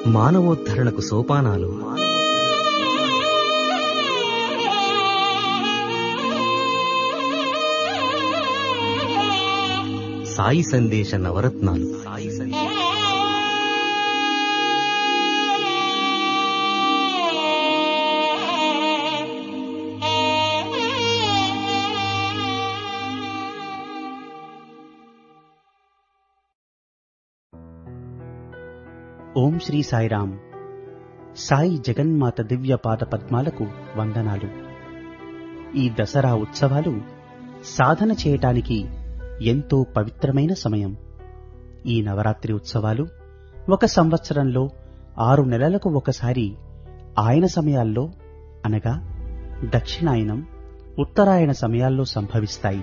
మానవోద్ధరణకు సోపానాలు సాయి సందేశ నవరత్నాలు సాయి సందేశ ఓం శ్రీ సాయిరామ్ సాయి జగన్మాత దివ్య పాద పద్మాలకు వందనాలు ఈ దసరా ఉత్సవాలు సాధన చేయటానికి ఎంతో పవిత్రమైన సమయం ఈ నవరాత్రి ఉత్సవాలు ఒక సంవత్సరంలో ఆరు నెలలకు ఒకసారి ఆయన సమయాల్లో అనగా దక్షిణాయనం ఉత్తరాయణ సమయాల్లో సంభవిస్తాయి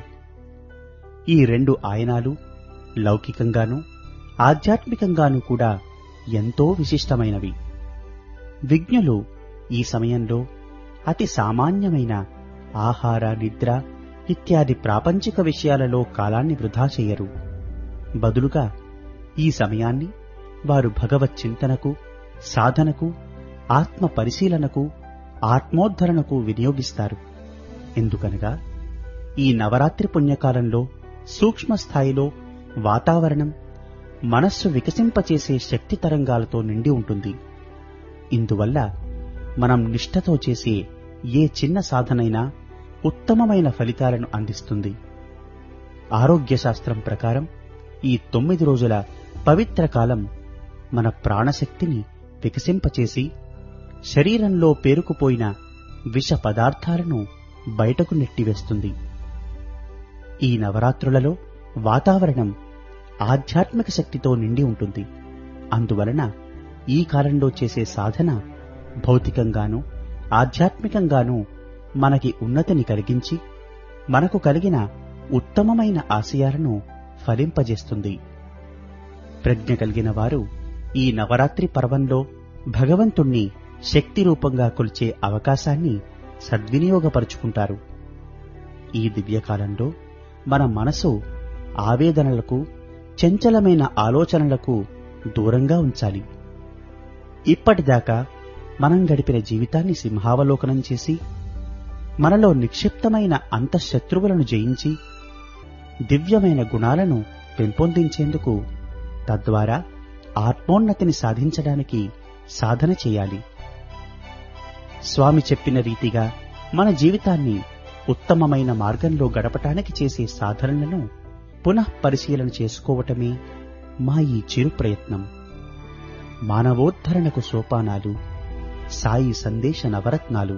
ఈ రెండు ఆయనాలు లౌకికంగానూ ఆధ్యాత్మికంగానూ కూడా ఎంతో విశిష్టమైనవి విజ్ఞులు ఈ సమయంలో అతి సామాన్యమైన ఆహార నిద్ర ఇత్యాది ప్రాపంచిక విషయాలలో కాలాన్ని వృధా చేయరు బదులుగా ఈ సమయాన్ని వారు భగవత్ చింతనకు సాధనకు ఆత్మ పరిశీలనకు ఆత్మోద్ధరణకు వినియోగిస్తారు ఎందుకనగా ఈ నవరాత్రి పుణ్యకాలంలో సూక్ష్మ స్థాయిలో వాతావరణం మనస్సు వికసింపచేసే శక్తి తరంగాలతో నిండి ఉంటుంది ఇందువల్ల మనం నిష్ఠతో చేసే ఏ చిన్న సాధనైనా ఉత్తమమైన ఫలితాలను అందిస్తుంది ఆరోగ్య శాస్త్రం ప్రకారం ఈ తొమ్మిది రోజుల పవిత్ర కాలం మన ప్రాణశక్తిని వికసింపచేసి శరీరంలో పేరుకుపోయిన విష పదార్థాలను బయటకు నెట్టివేస్తుంది ఈ నవరాత్రులలో వాతావరణం ఆధ్యాత్మిక శక్తితో నిండి ఉంటుంది అందువలన ఈ కాలంలో చేసే సాధన భౌతికంగానూ ఆధ్యాత్మికంగానూ మనకి ఉన్నతిని కలిగించి మనకు కలిగిన ఉత్తమమైన ఆశయాలను ఫలింపజేస్తుంది ప్రజ్ఞ కలిగిన వారు ఈ నవరాత్రి పర్వంలో భగవంతుణ్ణి శక్తి రూపంగా కొలిచే అవకాశాన్ని సద్వినియోగపరుచుకుంటారు ఈ దివ్యకాలంలో మన మనసు ఆవేదనలకు చంచలమైన ఆలోచనలకు దూరంగా ఉంచాలి ఇప్పటిదాకా మనం గడిపిన జీవితాన్ని సింహావలోకనం చేసి మనలో నిక్షిప్తమైన అంతఃశత్రువులను జయించి దివ్యమైన గుణాలను పెంపొందించేందుకు తద్వారా ఆత్మోన్నతిని సాధించడానికి సాధన చేయాలి స్వామి చెప్పిన రీతిగా మన జీవితాన్ని ఉత్తమమైన మార్గంలో గడపటానికి చేసే సాధనలను పునః పరిశీలన చేసుకోవటమే మా ఈ చిరు ప్రయత్నం మానవోద్ధరణకు సోపానాలు సాయి సందేశ నవరత్నాలు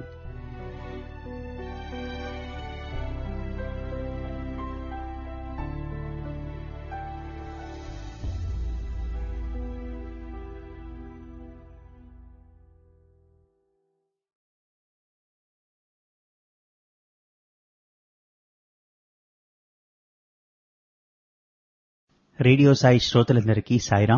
రేడియో సాయి శ్రోతలందరికీ సాయిరాం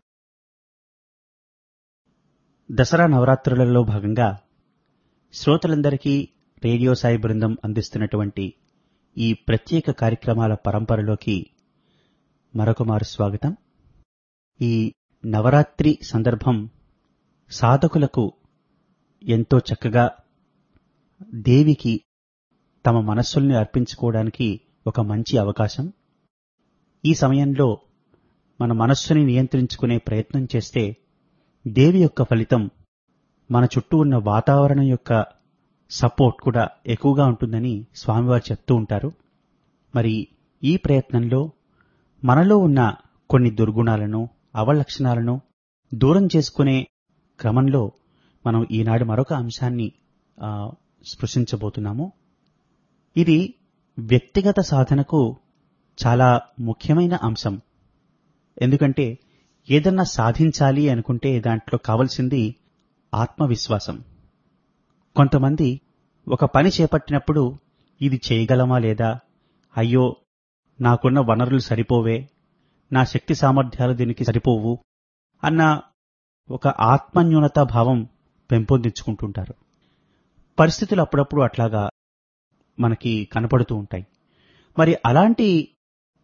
దసరా నవరాత్రులలో భాగంగా శ్రోతలందరికీ రేడియో సాయి బృందం అందిస్తున్నటువంటి ఈ ప్రత్యేక కార్యక్రమాల పరంపరలోకి మరొకమారు స్వాగతం ఈ నవరాత్రి సందర్భం సాధకులకు ఎంతో చక్కగా దేవికి తమ మనస్సుల్ని అర్పించుకోవడానికి ఒక మంచి అవకాశం ఈ సమయంలో మన మనస్సుని నియంత్రించుకునే ప్రయత్నం చేస్తే దేవి యొక్క ఫలితం మన చుట్టూ ఉన్న వాతావరణం యొక్క సపోర్ట్ కూడా ఎక్కువగా ఉంటుందని స్వామివారు చెప్తూ ఉంటారు మరి ఈ ప్రయత్నంలో మనలో ఉన్న కొన్ని దుర్గుణాలను అవలక్షణాలను దూరం చేసుకునే క్రమంలో మనం ఈనాడు మరొక అంశాన్ని ఆ, స్పృశించబోతున్నాము ఇది వ్యక్తిగత సాధనకు చాలా ముఖ్యమైన అంశం ఎందుకంటే ఏదన్నా సాధించాలి అనుకుంటే దాంట్లో కావలసింది ఆత్మవిశ్వాసం కొంతమంది ఒక పని చేపట్టినప్పుడు ఇది చేయగలమా లేదా అయ్యో నాకున్న వనరులు సరిపోవే నా శక్తి సామర్థ్యాలు దీనికి సరిపోవు అన్న ఒక ఆత్మన్యూనతా భావం పెంపొందించుకుంటుంటారు పరిస్థితులు అప్పుడప్పుడు అట్లాగా మనకి కనపడుతూ ఉంటాయి మరి అలాంటి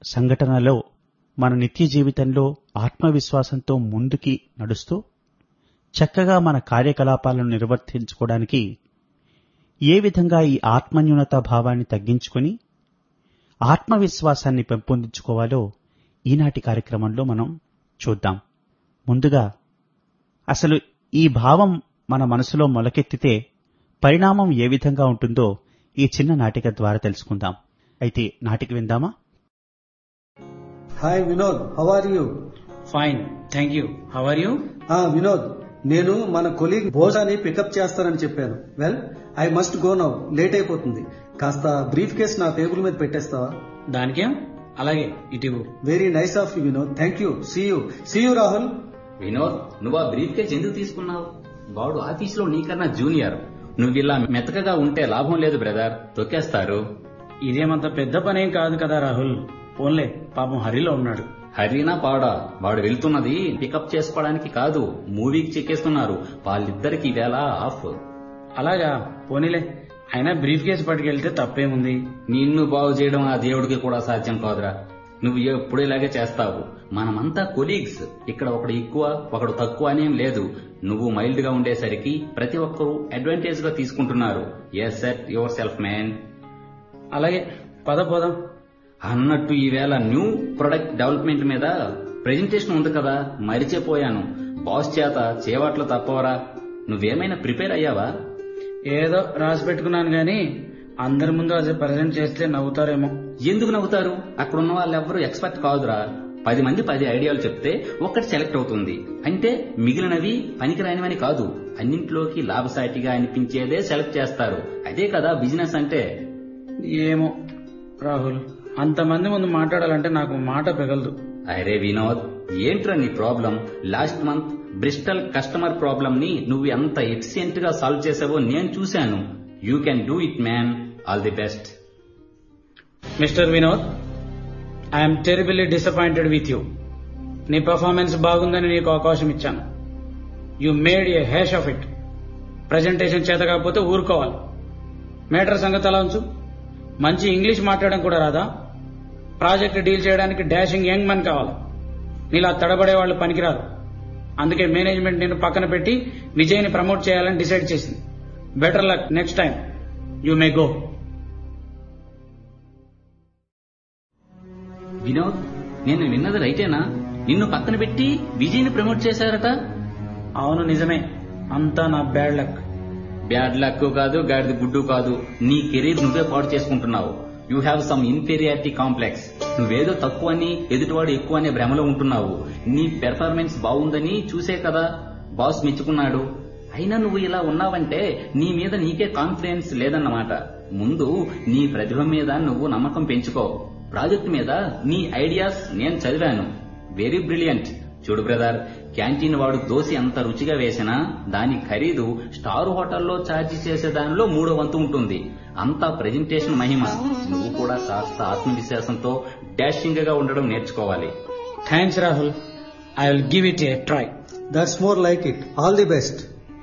సంఘటనలో మన నిత్య జీవితంలో ఆత్మవిశ్వాసంతో ముందుకి నడుస్తూ చక్కగా మన కార్యకలాపాలను నిర్వర్తించుకోవడానికి ఏ విధంగా ఈ ఆత్మన్యూనత భావాన్ని తగ్గించుకొని ఆత్మవిశ్వాసాన్ని పెంపొందించుకోవాలో ఈనాటి కార్యక్రమంలో మనం చూద్దాం ముందుగా అసలు ఈ భావం మన మనసులో మొలకెత్తితే పరిణామం ఏ విధంగా ఉంటుందో ఈ చిన్న నాటిక ద్వారా తెలుసుకుందాం అయితే నాటిక విందామా hi Vinod how are you fine thank you how are you ఆ వినోద్ నేను మన కొలీగ్ భోజాని పికప్ చేస్తానని చెప్పాను well I must go now late అయిపోతుంది కాస్త బ్రీఫ్ కేస్ నా టేబుల్ మీద పెట్టేస్తావా దానికేం అలాగే ఇటు very nice of you Vinod thank you see you see you Rahul Vinod నువ్వు ఆ బ్రీఫ్ కేస్ ఎందుకు తీసుకున్నావు వాడు ఆఫీసులో నీకన్నా జూనియర్ నువ్వు ఇలా మెతకగా ఉంటే లాభం లేదు బ్రదర్ తొక్కేస్తారు ఇదేమంత పెద్ద పనేం కాదు కదా రాహుల్ ఓన్లే పాపం హరిలో ఉన్నాడు హరీనా పాడా వాడు వెళ్తున్నది పికప్ చేసుకోవడానికి కాదు మూవీకి చెక్కేస్తున్నారు వాళ్ళిద్దరికి ఈవేళ ఆఫ్ అలాగా పోనీలే అయినా బ్రీఫ్ కేసు పట్టుకెళ్తే తప్పేముంది నిన్ను బాగు చేయడం ఆ దేవుడికి కూడా సాధ్యం కాదురా నువ్వు ఎప్పుడు ఇలాగే చేస్తావు మనమంతా కొలీగ్స్ ఇక్కడ ఒకడు ఎక్కువ ఒకడు తక్కువ అనేం లేదు నువ్వు మైల్డ్ గా ఉండేసరికి ప్రతి ఒక్కరూ అడ్వాంటేజ్ గా తీసుకుంటున్నారు yes set yourself man అలాగే పద పోదాం అన్నట్టు ఈవేళ న్యూ ప్రొడక్ట్ డెవలప్మెంట్ మీద ప్రెజెంటేషన్ ఉంది కదా మరిచిపోయాను బాస్ చేత చేవట్లు తప్పవరా నువ్వేమైనా ప్రిపేర్ అయ్యావా ఏదో రాసి పెట్టుకున్నాను గాని అందరి ముందు అది ప్రజెంట్ చేస్తే నవ్వుతారేమో ఎందుకు నవ్వుతారు అక్కడ ఉన్న వాళ్ళెవ్వరూ ఎక్స్పర్ట్ కాదురా పది మంది పది ఐడియాలు చెప్తే ఒక్కటి సెలెక్ట్ అవుతుంది అంటే మిగిలినవి పనికిరానివని కాదు అన్నింటిలోకి లాభసాటిగా అనిపించేదే సెలెక్ట్ చేస్తారు అదే కదా బిజినెస్ అంటే ఏమో రాహుల్ అంతమంది ముందు మాట్లాడాలంటే నాకు మాట పెగలదు అరే వినోద్ ఏంట్రా నీ problem last month Bristol customer problem ని నువ్వు ఎంత ఎఫిషియెంట్ గా సాల్వ్ చేసావో నేను చూశాను you can do it man all the best mister Vinod I'm terribly disappointed with you నీ పర్ఫార్మెన్స్ బాగుందని నీకు అవకాశం ఇచ్చాను you made a hash of it presentation చేత కాకపోతే ఊరుకోవాలి మేటర్ సంగతి ఎలా ఉంచు మంచి ఇంగ్లీష్ మాట్లాడడం కూడా రాదా ప్రాజెక్ట్ డీల్ చేయడానికి డాషింగ్ యంగ్ మన్ కావాలి నీలా తడబడే వాళ్ళు పనికిరారు అందుకే మేనేజ్మెంట్ నేను పక్కన పెట్టి విజయ్ని ప్రమోట్ చేయాలని డిసైడ్ చేసింది better luck next time you may go Vinod నేను విన్నది రైటేనా నిన్ను పక్కన పెట్టి విజయ్ని ప్రమోట్ చేశారట అవును నిజమే అంతా నా బ్యాడ్ లక్ బ్యాడ్ లక్ కాదు గాడిద గుడ్డు కాదు నీ కెరీర్ నువ్వే పాడు చేసుకుంటున్నావు you have some inferiority complex నువ్వేదో తక్కువ అని ఎదుటివాడు ఎక్కువ అనే భ్రమలో ఉంటున్నావు నీ పెర్ఫార్మెన్స్ బాగుందని చూసే కదా బాస్ మెచ్చుకున్నాడు అయినా నువ్వు ఇలా ఉన్నావంటే నీ మీద నీకే కాన్ఫిడెన్స్ లేదన్నమాట ముందు నీ ప్రతిభ మీద నువ్వు నమ్మకం పెంచుకో ప్రాజెక్ట్ మీద నీ ఐడియాస్ నేను చదివాను వెరీ బ్రిలియంట్ చూడు బ్రదర్ క్యాంటీన్ వాడు దోశ ఎంత రుచిగా వేసినా దాని ఖరీదు స్టార్ హోటల్లో ఛార్జీ చేసే దానిలో మూడో వంతు ఉంటుంది అంతా ప్రెజెంటేషన్ మహిమ నువ్వు కూడా కాస్త ఆత్మవిశ్వాసంతో డాషింగ్ గా ఉండడం నేర్చుకోవాలి thanks Rahul I will give it a try that's more like it all the best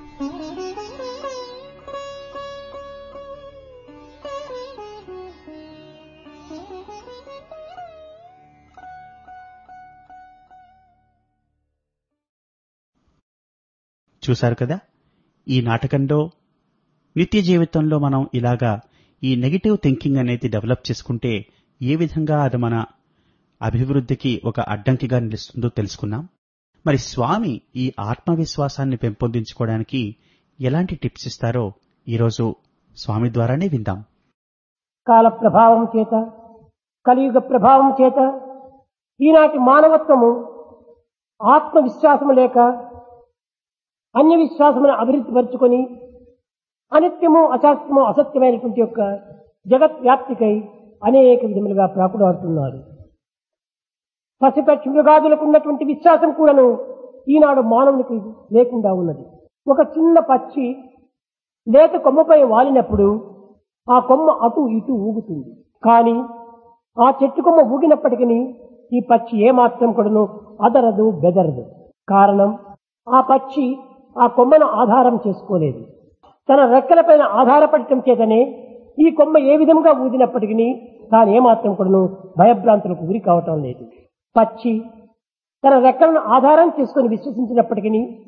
చూశారు కదా ఈ నాటకంలో నిత్య జీవితంలో మనం ఇలాగా ఈ నెగిటివ్ థింకింగ్ అనేది డెవలప్ చేసుకుంటే ఏ విధంగా అది మన అభివృద్ధికి ఒక అడ్డంకిగా నిలుస్తుందో తెలుసుకున్నాం మరి స్వామి ఈ ఆత్మవిశ్వాసాన్ని పెంపొందించుకోవడానికి ఎలాంటి టిప్స్ ఇస్తారో ఈరోజు స్వామి ద్వారానే విందాం కాల ప్రభావం చేత కలియుగ ప్రభావం చేత ఈనాటి మానవత్వము ఆత్మవిశ్వాసము లేక అన్య విశ్వాసమును అభివృద్ధి పరుచుకొని అనిత్యము అశాస్త్రము అసత్యమైనటువంటి యొక్క జగత్ వ్యాప్తికై అనేక విధములుగా ప్రాకుడాడుతున్నారు పసిపక్షి మృగాదులకు ఉన్నటువంటి విశ్వాసం కూడాను ఈనాడు మానవునికి లేకుండా ఉన్నది ఒక చిన్న పక్షి లేత కొమ్మపై వాలినప్పుడు ఆ కొమ్మ అటు ఇటు ఊగుతుంది కానీ ఆ చెట్టు కొమ్మ ఊగినప్పటికీ ఈ పక్షి ఏమాత్రం కూడాను అదరదు బెదరదు కారణం ఆ పక్షి ఆ కొమ్మను ఆధారం చేసుకోలేదు తన రెక్కలపైన ఆధారపడటం చేతనే ఈ కొమ్మ ఏ విధంగా ఊదినప్పటికీ తాను ఏమాత్రం కూడాను భయభ్రాంతులకు గురి కావటం లేదు పక్షి తన రెక్కలను ఆధారం చేసుకుని విశ్వసించినప్పటికీ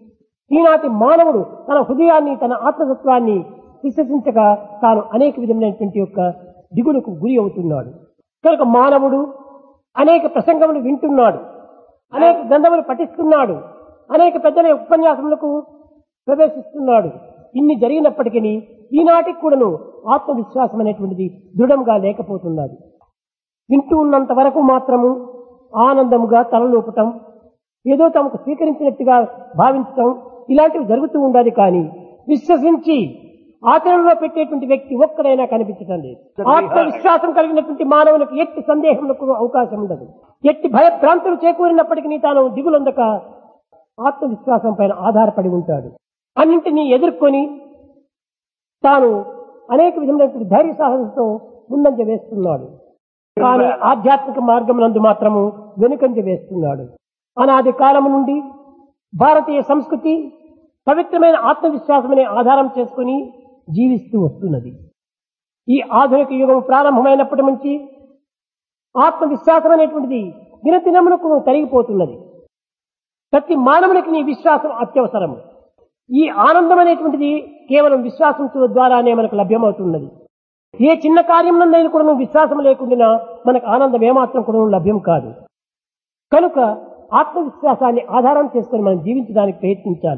ఈనాటి మానవుడు తన హృదయాన్ని తన ఆత్మతత్వాన్ని విశ్వసించక తాను అనేక విధమైనటువంటి యొక్క దిగులకు గురి అవుతున్నాడు కనుక మానవుడు అనేక ప్రసంగములు వింటున్నాడు అనేక గ్రంథములు పఠిస్తున్నాడు అనేక పెద్దల ఉపన్యాసములకు ప్రవేశిస్తున్నాడు ఇన్ని జరిగినప్పటికీ ఈనాటికి కూడాను ఆత్మవిశ్వాసం అనేటువంటిది దృఢంగా లేకపోతున్నది వింటూ ఉన్నంత వరకు మాత్రము ఆనందముగా తలలోపటం ఏదో తమకు స్వీకరించినట్టుగా భావించటం ఇలాంటివి జరుగుతూ ఉండాలి కానీ విశ్వసించి ఆచరణలో పెట్టేటువంటి వ్యక్తి ఒక్కడైనా కనిపించటం లేదు ఆత్మవిశ్వాసం కలిగినటువంటి మానవునికి ఎట్టి సందేహములకు అవకాశం ఉండదు ఎట్టి భయభ్రాంతులు చేకూరినప్పటికీ తాను దిగులందక ఆత్మవిశ్వాసం పైన ఆధారపడి ఉంటాడు అన్నింటినీ ఎదుర్కొని తాను అనేక విధమైనటువంటి ధైర్య సాహసంతో ముందంజ వేస్తున్నాడు కానీ ఆధ్యాత్మిక మార్గం నందు మాత్రము వెనుకంజ వేస్తున్నాడు అనాది కాలము నుండి భారతీయ సంస్కృతి పవిత్రమైన ఆత్మవిశ్వాసం అనే ఆధారం చేసుకుని జీవిస్తూ వస్తున్నది ఈ ఆధునిక యుగం ప్రారంభమైనప్పటి నుంచి ఆత్మవిశ్వాసం అనేటువంటిది దినదినమునకు తరిగిపోతున్నది ప్రతి మానవునికి నీ విశ్వాసం అత్యవసరము ఈ ఆనందం అనేటువంటిది కేవలం విశ్వాసం ద్వారానే మనకు లభ్యమవుతున్నది ఏ చిన్న కార్యంలో కూడా నువ్వు విశ్వాసం లేకుండా మనకు ఆనందం ఏమాత్రం కూడా లభ్యం కాదు కనుక ఆత్మవిశ్వాసాన్ని ఆధారం చేసుకుని మనం జీవించడానికి ప్రయత్నించాలి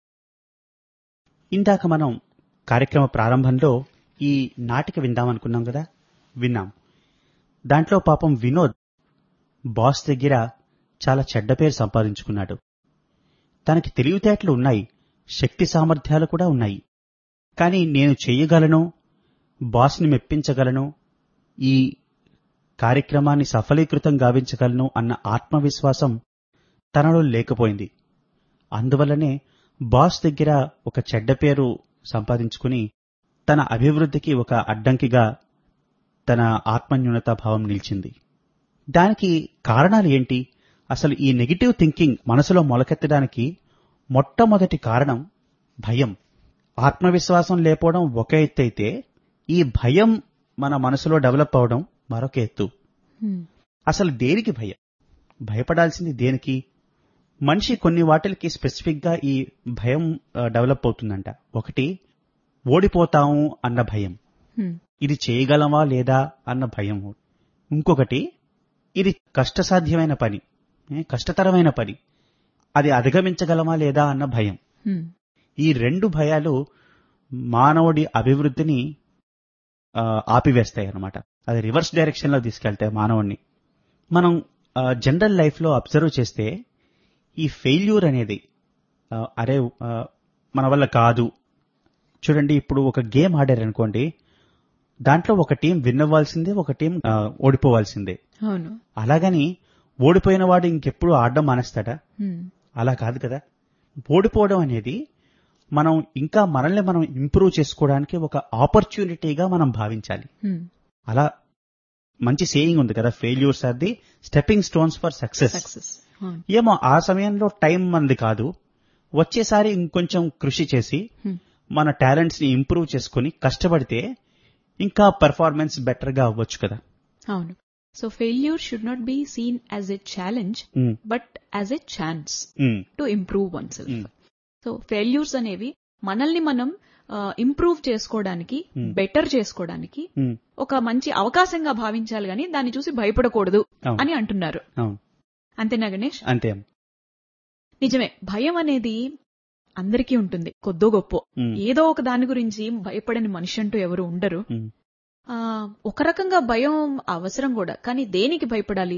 ఇందాక మనం కార్యక్రమ ప్రారంభంలో ఈ నాటిక విందామనుకున్నాం కదా విన్నాం దాంట్లో పాపం వినోద్ బాస్ దగ్గర చాలా చెడ్డ పేరు సంపాదించుకున్నాడు తనకి తెలివితేటలు ఉన్నాయి శక్తి సామర్థ్యాలు కూడా ఉన్నాయి కానీ నేను చెయ్యగలను బాస్ని మెప్పించగలను ఈ కార్యక్రమాన్ని సఫలీకృతం గావించగలను అన్న ఆత్మవిశ్వాసం తనలో లేకపోయింది అందువల్లనే బాస్ దగ్గర ఒక చెడ్డ పేరు సంపాదించుకుని తన అభివృద్ధికి ఒక అడ్డంకిగా తన ఆత్మన్యూనతా భావం నిలిచింది దానికి కారణాలు ఏంటి అసలు ఈ నెగిటివ్ థింకింగ్ మనసులో మొలకెత్తడానికి మొట్టమొదటి కారణం భయం ఆత్మవిశ్వాసం లేకపోవడం ఒక ఎత్తు అయితే ఈ భయం మన మనసులో డెవలప్ అవడం మరొక ఎత్తు అసలు దేనికి భయం భయపడాల్సింది దేనికి మనిషి కొన్ని వాటికి స్పెసిఫిక్ గా ఈ భయం ఆ, డెవలప్ అవుతుందంట ఒకటి ఓడిపోతాము అన్న భయం ఇది చేయగలమా లేదా అన్న భయం ఇంకొకటి ఇది కష్టసాధ్యమైన పని ఏ, కష్టతరమైన పని అది అధిగమించగలమా లేదా అన్న భయం ఈ రెండు భయాలు మానవుడి అభివృద్ధిని ఆ, ఆపివేస్తాయి అన్నమాట అది రివర్స్ డైరెక్షన్ లో తీసుకెళ్తాయి మానవుడిని మనం జనరల్ లైఫ్ లో అబ్జర్వ్ చేస్తే ఈ ఫెయిల్యూర్ అనేది ఆ, అరే ఆ, మన వల్ల కాదు చూడండి ఇప్పుడు ఒక గేమ్ ఆడారనుకోండి దాంట్లో ఒక టీం విన్ అవ్వాల్సిందే ఒక టీం ఆ, ఓడిపోవాల్సిందే అవును అలాగని ఓడిపోయిన వాడు ఇంకెప్పుడు ఆడడం మానేస్తాడా అలా కాదు కదా ఓడిపోవడం అనేది మనం ఇంకా మనల్ని మనం ఇంప్రూవ్ చేసుకోవడానికి ఒక ఆపర్చునిటీగా మనం భావించాలి అలా మంచి సేయింగ్ ఉంది కదా failures are the stepping stones for success success అవును ఏమో ఆ సమయంలో టైం మనది కాదు వచ్చేసారి ఇంకొంచెం కృషి చేసి Hmm. మన టాలెంట్స్ ని ఇంప్రూవ్ చేసుకుని కష్టపడితే ఇంకా పెర్ఫార్మెన్స్ బెటర్ గా అవ్వచ్చు కదా అవును so failure should not be seen as a challenge um, but as a chance um, to improve oneself um, so failures అనేవి మనల్ని మనం ఇంప్రూవ్ చేసుకోవడానికి Hmm. బెటర్ చేసుకోవడానికి ఉమ్, ఒక మంచి అవకాశంగా భావించాలి గాని దాన్ని చూసి భయపడకూడదు అవును. అని అంటున్నారు అవును అంతేనా గణేష్ అంతే నిజమే భయం అనేది అందరికీ ఉంటుంది కొద్దో గొప్ప ఉమ్, ఏదో ఒక దాని గురించి భయపడని మనిషి అంటూ ఎవరు ఉండరు ఉమ్, ఆ, ఒక రకంగా భయం అవసరం కూడా కానీ దేనికి భయపడాలి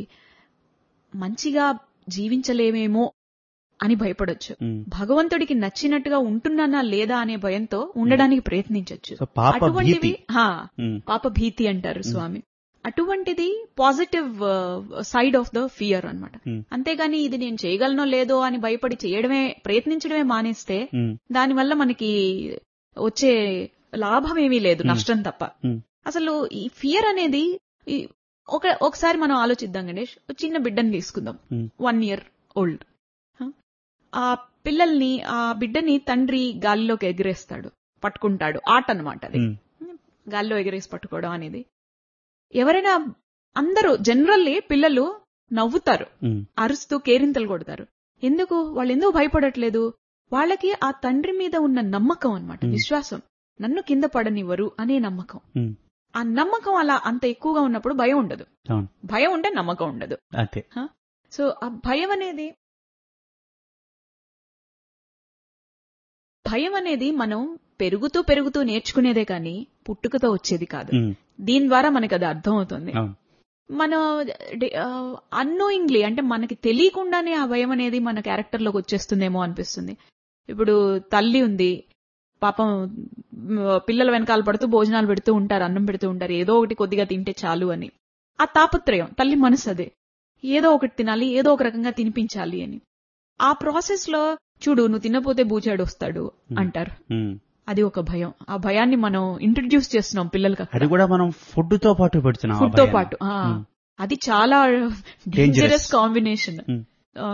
మంచిగా జీవించలేమేమో అని భయపడొచ్చు ఉమ్. భగవంతుడికి నచ్చినట్టుగా ఉంటున్నానా లేదా అనే భయంతో ఉండడానికి ప్రయత్నించవచ్చు సో పాప అటువంటివి భీతి హా, ఉమ్, పాప భీతి అంటారు స్వామి అటువంటిది positive side of the fear అన్నమాట Hmm. అంతేగాని ఇది నేను చేయగలనో లేదో అని భయపడి చేయడమే ప్రయత్నించడమే మానేస్తే ఉమ్, దానివల్ల మనకి వచ్చే లాభం ఏమీ లేదు నష్టం తప్ప ఉమ్, అసలు ఈ ఫియర్ అనేది ఈ ఒక ఒకసారి మనం ఆలోచిద్దాం గణేష్ ఒక చిన్న బిడ్డని తీసుకుందాం ఉమ్, వన్ ఇయర్ ఓల్డ్ ఆ పిల్లల్ని ఆ బిడ్డని తండ్రి గాలిలోకి ఎగిరేస్తాడు పట్టుకుంటాడు ఆట అన్నమాట అది ఉమ్, గాల్లో ఎగిరేసి పట్టుకోవడం అనేది ఎవరైనా అందరూ జనరల్లీ పిల్లలు నవ్వుతారు ఉమ్, అరుస్తూ కేరింతలు కొడతారు ఎందుకు వాళ్ళు ఎందుకు భయపడట్లేదు వాళ్ళకి ఆ తండ్రి మీద ఉన్న నమ్మకం అన్నమాట విశ్వాసం నన్ను కింద పడనివ్వరు అనే నమ్మకం ఉమ్, ఆ నమ్మకం అలా అంత ఎక్కువగా ఉన్నప్పుడు భయం ఉండదు అవును భయం ఉంటే నమ్మకం ఉండదు అంతే సో ఆ భయం అనేది భయం అనేది మనం పెరుగుతూ పెరుగుతూ నేర్చుకునేదే కానీ పుట్టుకతో వచ్చేది కాదు ఉమ్, దీని ద్వారా మనకి అది అర్థం అవుతుంది అవును మనం అన్నోయింగ్లీ అంటే మనకి తెలియకుండానే ఆ భయం అనేది మన క్యారెక్టర్ లోకి వచ్చేస్తుందేమో అనిపిస్తుంది ఇప్పుడు తల్లి ఉంది పాపం మ్, పిల్లల వెనకాల పడుతూ భోజనాలు పెడుతూ ఉంటారు అన్నం పెడుతూ ఉంటారు ఏదో ఒకటి కొద్దిగా తింటే చాలు అని ఆ తాపత్రయం తల్లి మనసు అదే ఏదో ఒకటి తినాలి ఏదో ఒక రకంగా తినిపించాలి అని ఆ ప్రాసెస్ లో చూడు నువ్వు తినపోతే బూచాడు వస్తాడు అంటారు ఉమ్. అది ఒక భయం ఆ భయాన్ని మనం ఇంట్రడ్యూస్ చేస్తున్నాం పిల్లలకి అక్కడ. అది కూడా మనం ఫుడ్ తో పాటు పెడుతున్నాం ఆ ఫుడ్ తో భయాన్ని. పాటు ఆ, ఉమ్. అది చాలా డేంజరస్ కాంబినేషన్ ఉమ్.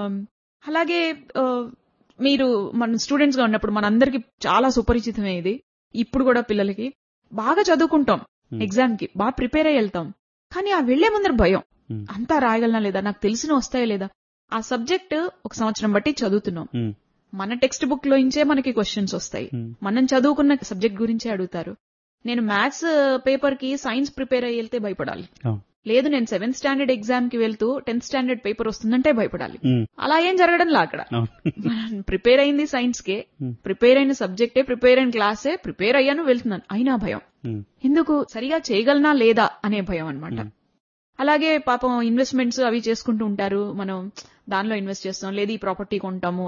అలాగే ఆ, మీరు మన స్టూడెంట్స్ గా ఉన్నప్పుడు మనందరికి చాలా సుపరిచితమే ఇది ఇప్పుడు కూడా పిల్లలకి బాగా చదువుకుంటాం Hmm. ఎగ్జామ్ కి బాగా ప్రిపేర్ అయ్యి వెళ్తాం కానీ ఆ వెళ్లే ముందర భయం Hmm. అంతా రాయగలనా లేదా నాకు తెలిసిన వస్తాయా లేదా ఆ సబ్జెక్ట్ ఒక సంవత్సరం బట్టి చదువుతున్నాం ఉమ్, మన టెక్స్ట్ బుక్ లో ఇంచే మనకి క్వశ్చన్స్ వస్తాయి Hmm. మనం చదువుకున్న సబ్జెక్ట్ గురించే అడుగుతారు నేను మ్యాథ్స్ పేపర్ కి సైన్స్ ప్రిపేర్ అయ్యి వెళ్తే భయపడాలి అవును. లేదు నేను సెవెంత్ స్టాండర్డ్ ఎగ్జామ్ కి వెళ్తూ టెన్త్ స్టాండర్డ్ పేపర్ వస్తుందంటే భయపడాలి ఉమ్, అలా ఏం జరగడంలా అక్కడ అవును. ప్రిపేర్ అయింది సైన్స్ కే Hmm. ప్రిపేర్ అయిన సబ్జెక్టే ప్రిపేర్ అయిన క్లాసే ప్రిపేర్ అయ్యాను వెళ్తున్నాను అయినా భయం ఉమ్, ఎందుకు సరిగా చేయగలనా లేదా అనే భయం అన్నమాట Hmm. అలాగే పాపం ఇన్వెస్ట్మెంట్స్ అవి చేసుకుంటూ ఉంటారు మనం దానిలో ఇన్వెస్ట్ చేస్తాం లేదు ఈ ప్రాపర్టీ కొంటాము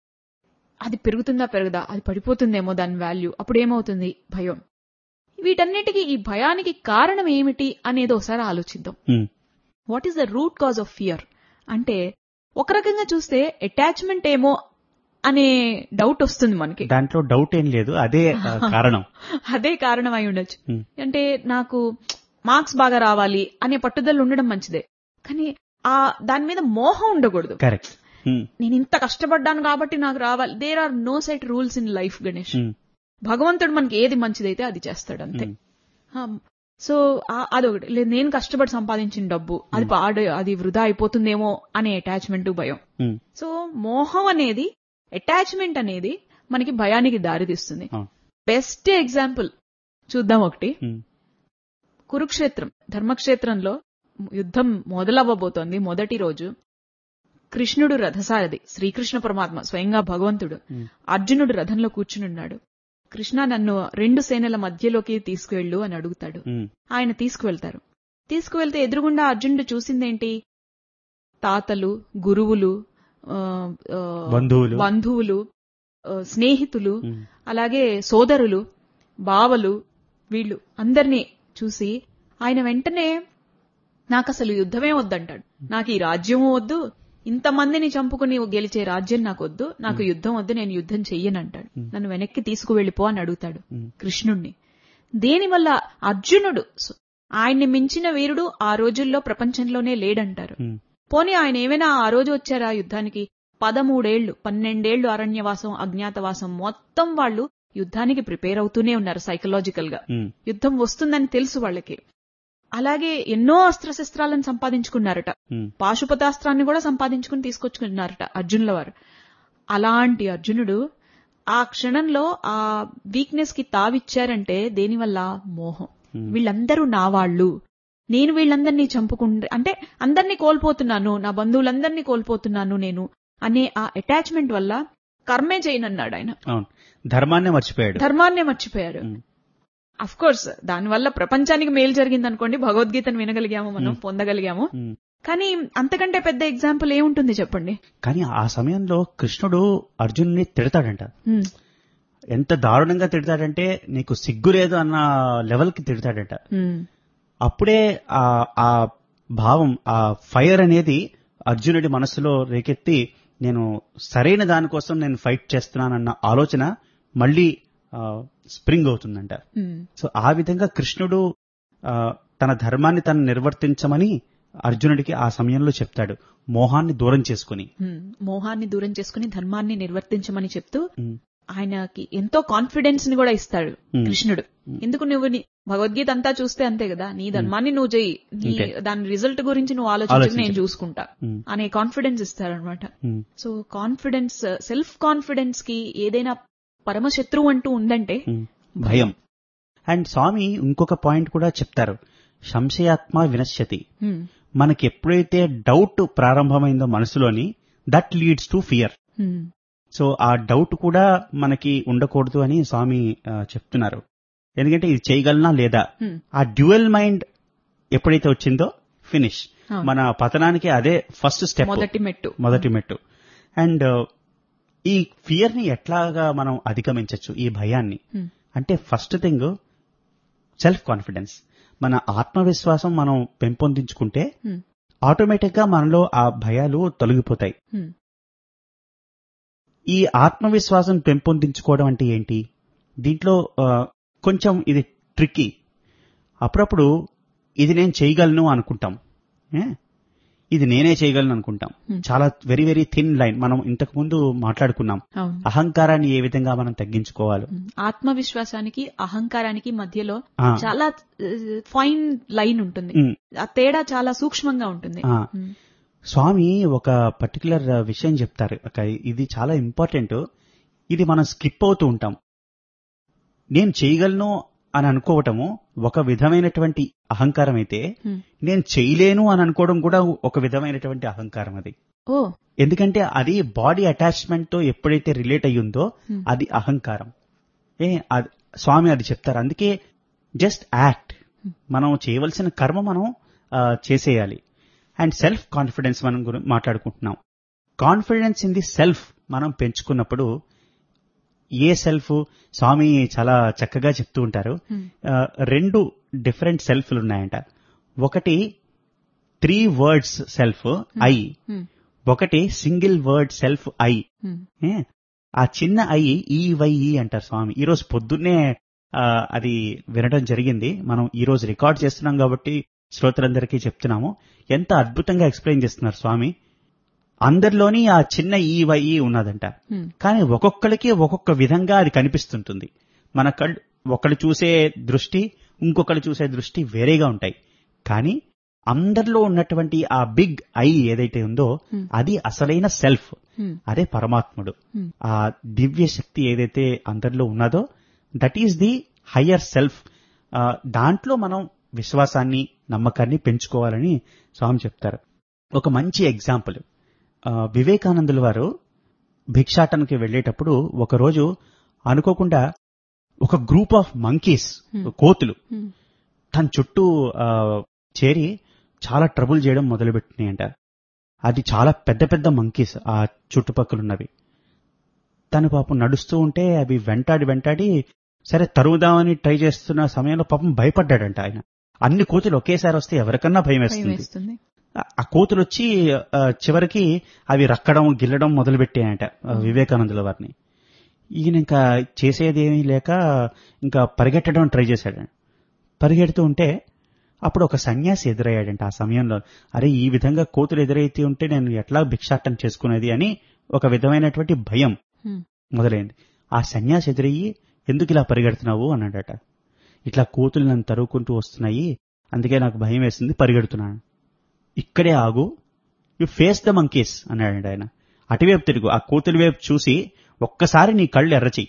అది పెరుగుతుందా పెరగదా అది పడిపోతుందేమో దాని వాల్యూ అప్పుడు ఏమవుతుంది భయం వీటన్నిటికీ ఈ భయానికి కారణం ఏమిటి అనేది ఒకసారి ఆలోచిద్దాం um, what is the root cause of fear అంటే ఒక రకంగా చూస్తే అటాచ్మెంట్ ఏమో అనే డౌట్ వస్తుంది మనకి దాంట్లో డౌట్ ఏం లేదు అదే ఆ, కారణం అదే కారణం అయి ఉండొచ్చు Hmm. అంటే నాకు మార్క్స్ బాగా రావాలి అనే పట్టుదల ఉండడం మంచిదే కానీ ఆ దాని మీద మోహం ఉండకూడదు కరెక్ట్ ఉమ్, నేను ఇంత కష్టపడ్డాను కాబట్టి నాకు రావాలి there are no set rules in life Ganesh um, భగవంతుడు మనకి ఏది మంచిదైతే అది చేస్తాడు అంతే ఉమ్, హమ్. సో ఆ- అదొకటి లేదు నేను కష్టపడి సంపాదించిన డబ్బు అది పాడు అది వృధా అయిపోతుందేమో అనే అటాచ్మెంట్ భయం ఉమ్, సో మోహం అనేది అటాచ్మెంట్ అనేది మనకి భయానికి దారితీస్తుంది అవును. బెస్ట్ ఎగ్జాంపుల్ చూద్దాం ఒకటి ఉమ్, కురుక్షేత్రం ధర్మక్షేత్రంలో యుద్ధం మొదలవ్వబోతోంది మొదటి రోజు కృష్ణుడు రథసారథి శ్రీకృష్ణ పరమాత్మ స్వయంగా భగవంతుడు ఉమ్. అర్జునుడు రథంలో కూర్చునున్నాడు కృష్ణ నన్ను రెండు సేనల మధ్యలోకి తీసుకువెళ్ళు అని అడుగుతాడు ఉమ్, ఆయన తీసుకువెళ్తారు తీసుకువెళ్తే ఎదురుగుండా అర్జునుడు చూసిందేంటి తాతలు గురువులు ఆ, ఆ, బంధువులు. బంధువులు ఆ, స్నేహితులు ఉమ్, అలాగే సోదరులు బావలు వీళ్ళు అందరినీ చూసి ఆయన వెంటనే నాకు అసలు యుద్ధమే వద్దంటాడు నాకు ఈ రాజ్యము వద్దు ఇంతమందిని చంపుకుని గెలిచే రాజ్యం నాకు వద్దు నాకు యుద్ధం వద్దు నేను యుద్ధం చెయ్యనంటాడు నన్ను వెనక్కి తీసుకువెళ్ళిపో అని అడుగుతాడు ఉమ్. కృష్ణుణ్ణి దేనివల్ల అర్జునుడు సు- ఆయన్ని మించిన వీరుడు ఆ రోజుల్లో ప్రపంచంలోనే లేడంటారు ఉమ్, పోనీ ఆయన ఏమైనా ఆ రోజు వచ్చారా యుద్ధానికి పదమూడేళ్లు పన్నెండేళ్లు అరణ్యవాసం అజ్ఞాతవాసం మొత్తం వాళ్ళు యుద్ధానికి ప్రిపేర్ అవుతూనే ఉన్నారు సైకలాజికల్ గా ఉమ్, యుద్ధం వస్తుందని తెలుసు వాళ్ళకి అలాగే ఎన్నో అస్త్రశస్త్రాలను సంపాదించుకున్నారట ఉమ్, పాశుపతాస్త్రాన్ని కూడా సంపాదించుకుని తీసుకొచ్చుకున్నారట అర్జునుల వారు అలాంటి అర్జునుడు ఆ క్షణంలో ఆ వీక్నెస్ కి తావిచ్చారంటే దేనివల్ల మోహం Hmm. వీళ్ళందరూ నా వాళ్ళు నేను వీళ్ళందరినీ చంపుకుంటే అంటే అందరినీ కోల్పోతున్నాను నా బంధువులందరినీ కోల్పోతున్నాను నేను అనే ఆ అటాచ్మెంట్ వల్ల కర్మే చేయనన్నాడు ఆయన అవును ధర్మాన్నే మర్చిపోయాడు ధర్మాన్నే మర్చిపోయారు ఉమ్, అఫ్ కోర్స్ దానివల్ల ప్రపంచానికి మేలు జరిగింది అనుకోండి భగవద్గీతను వినగలిగాము మనం పొందగలిగాము ఉమ్. కానీ అంతకంటే పెద్ద ఎగ్జాంపుల్ ఏముంటుంది చెప్పండి కానీ ఆ సమయంలో కృష్ణుడు అర్జునుని తిడతాడంట హ్మ్. ఎంత దారుణంగా తిడతాడంటే నీకు సిగ్గు లేదు అన్న లెవెల్ కి తిడతాడంట హ్మ్. అప్పుడే ఆ ఆ భావం ఆ ఫైర్ అనేది అర్జునుడి మనసులో రేకెత్తి నేను సరైన దానికోసం నేను ఫైట్ చేస్తున్నానన్న ఆలోచన మళ్ళీ స్ప్రింగ్ అవుతుందంట హ్మ్. సో ఆ విధంగా కృష్ణుడు ఆ, తన ధర్మాన్ని తను నిర్వర్తించమని అర్జునుడికి ఆ సమయంలో చెప్తాడు మోహాన్ని దూరం చేసుకుని హ్మ్. మోహాన్ని దూరం చేసుకుని ధర్మాన్ని నిర్వర్తించమని చెప్తూ ఉమ్, ఆయనకి ఎంతో కాన్ఫిడెన్స్ ని కూడా ఇస్తాడు Hmm. కృష్ణుడు ఎందుకు నువ్వు నీ- భగవద్గీత అంతా చూస్తే అంతే కదా నీ ధర్మాన్ని నువ్వు చెయ్యి నీ అంతే. దాని రిజల్ట్ గురించి నువ్వు ఆలోచించి ఆలోచించు. నేను చూసుకుంటా Hmm. అనే కాన్ఫిడెన్స్ ఇస్తారనమాట Hmm. So confidence self confidence కి ఏదైనా పరమశత్రువు అంటూ ఉందంటే ఉమ్, భయం అండ్ స్వామి ఇంకొక పాయింట్ కూడా చెప్తారు సంశయాత్మ వినశ్యతి Hmm. మనకి ఎప్పుడైతే డౌట్ ప్రారంభమైందో మనసులోని that leads to fear Hmm. So ఆ డౌట్ కూడా మనకి ఉండకూడదు అని స్వామి ఆ, చెప్తున్నారు ఎందుకంటే ఇది చేయగలనా లేదా Hmm. ఆ డ్యూయల్ మైండ్ ఎప్పుడైతే వచ్చిందో ఫినిష్ అవును. మన పతనానికి అదే ఫస్ట్ స్టెప్ మొదటి మెట్టు మొదటి మెట్టు అండ్ ఈ ఫియర్ ని ఎట్లాగా మనం అధిగమించవచ్చు ఈ భయాన్ని Hmm. అంటే ఫస్ట్ థింగ్ సెల్ఫ్ కాన్ఫిడెన్స్ మన ఆత్మవిశ్వాసం మనం పెంపొందించుకుంటే Hmm. ఆటోమేటిక్ గా మనలో ఆ భయాలు తొలగిపోతాయి Hmm. ఈ ఆత్మవిశ్వాసం పెంపొందించుకోవడం అంటే ఏంటి దీంట్లో ఆ, కొంచెం ఇది ట్రిక్కీ అప్పుడప్పుడు ఇది నేను చేయగలను అనుకుంటాం ఏ? ఇది నేనే చేయగలను అనుకుంటాం Hmm. చాలా వెరీ వెరీ థిన్ లైన్ మనం ఇంతకు ముందు మాట్లాడుకున్నాం అవును అహంకారాన్ని ఏ విధంగా మనం తగ్గించుకోవాలి Hmm. ఆత్మవిశ్వాసానికి అహంకారానికి మధ్యలో ఆ. చాలా ఫైన్ లైన్ ఉంటుంది ఉమ్, ఆ తేడా చాలా సూక్ష్మంగా ఉంటుంది ఆ. Hmm. స్వామి ఒక పర్టికులర్ విషయం చెప్తారు ఒక ఇది చాలా ఇంపార్టెంట్ ఇది మనం స్కిప్ అవుతూ ఉంటాం నేను చేయగలను అని అనుకోవటము ఒక విధమైనటువంటి అహంకారం అయితే Hmm. నేను చేయలేను అని అనుకోవడం కూడా ఒక విధమైనటువంటి అహంకారం అది ఓ ఎందుకంటే అది బాడీ అటాచ్మెంట్ తో ఎప్పుడైతే రిలేట్ అయ్యిందో Hmm. అది అహంకారం ఏ అది- స్వామి అది చెప్తారు అందుకే జస్ట్ యాక్ట్ మనం చేయవలసిన కర్మ మనం ఆ, చేసేయాలి అండ్ సెల్ఫ్ కాన్ఫిడెన్స్ మనం గురించి మాట్లాడుకుంటున్నాం కాన్ఫిడెన్స్ ఇన్ ది సెల్ఫ్ మనం పెంచుకున్నప్పుడు ఏ సెల్ఫ్ స్వామి చాలా చక్కగా చెప్తూ ఉంటారు Hmm. ఆ, రెండు డిఫరెంట్ సెల్ఫ్లు ఉన్నాయంట ఒకటి three words self I Hmm. ఒకటి single word self I Hmm. ఏ? ఆ చిన్న ఐ ఈవైఈ అంటారు స్వామి ఈ రోజు పొద్దున్నే ఆ, అది వినడం జరిగింది మనం ఈ రోజు రికార్డ్ చేస్తున్నాం కాబట్టి శ్రోతలందరికీ చెప్తున్నాము ఎంత అద్భుతంగా ఎక్స్ప్లెయిన్ చేస్తున్నారు స్వామి అందరిలోని ఆ చిన్న ఈవైఈ ఉన్నదంట Hmm. కానీ ఒక్కొక్కరికి ఒక్కొక్క విధంగా అది కనిపిస్తుంటుంది మన కళ్ళు ఒకళ్ళు చూసే దృష్టి ఇంకొకళ్ళు చూసే దృష్టి వేరేగా ఉంటాయి కానీ అందరిలో ఉన్నటువంటి ఆ బిగ్ ఐ ఏదైతే ఉందో Hmm. అది అసలైన సెల్ఫ్ Hmm. అదే పరమాత్ముడు Hmm. ఆ దివ్య శక్తి ఏదైతే అందరిలో ఉన్నదో that is the higher self దాంట్లో మనం విశ్వాసాన్ని నమ్మకాన్ని పెంచుకోవాలని స్వామి చెప్తారు ఒక మంచి ఎగ్జాంపుల్ వివేకానందుల వారు భిక్షాటనకి వెళ్ళేటప్పుడు ఒకరోజు అనుకోకుండా ఒక గ్రూప్ ఆఫ్ మంకీస్ Hmm. కోతులు Hmm. తన చుట్టూ ఆ, చేరి చాలా ట్రబుల్ చేయడం మొదలుపెట్టినాయంట అది చాలా పెద్ద పెద్ద మంకీస్ ఆ చుట్టుపక్కలున్నవి తను పాపం నడుస్తూ ఉంటే అవి వెంటాడి వెంటాడి సరే తరువుదామని ట్రై చేస్తున్న సమయంలో పాపం భయపడ్డాడంట ఆయన అన్ని కోతులు ఒకేసారి వస్తే ఎవరికన్నా భయం భయం వేస్తుంది వేస్తుంది ఆ- ఆ కోతులు వచ్చి ఆ, చివరికి అవి రక్కడం గిల్లడం మొదలుపెట్టాయంట ఆ, వివేకానందుల వారిని ఈయన ఇంకా చేసేది ఏమీ లేక ఇంకా పరిగెట్టడం ట్రై చేశాడు పరిగెడుతూ ఉంటే అప్పుడు ఒక సన్యాసి ఎదురయ్యాడంట ఆ సమయంలో అరే ఈ విధంగా కోతులు ఎదురైతే ఉంటే నేను ఎట్లా భిక్షాటం చేసుకునేది అని ఒక విధమైనటువంటి భయం Hmm. మొదలైంది ఆ సన్యాసి ఎదురయ్యి ఎందుకు ఇలా పరిగెడుతున్నావు అన్నాడట ఇట్లా కోతులు నన్ను తరువుకుంటూ వస్తున్నాయి అందుకే నాకు భయం వేసింది పరిగెడుతున్నాను ఇక్కడే ఆగు యు ఫేస్ ద మంకీస్ అన్నాడు ఆయన అటువైపు తిరుగు ఆ కోతుల వైపు చూసి ఒక్కసారి నీ కళ్ళు ఎర్రచి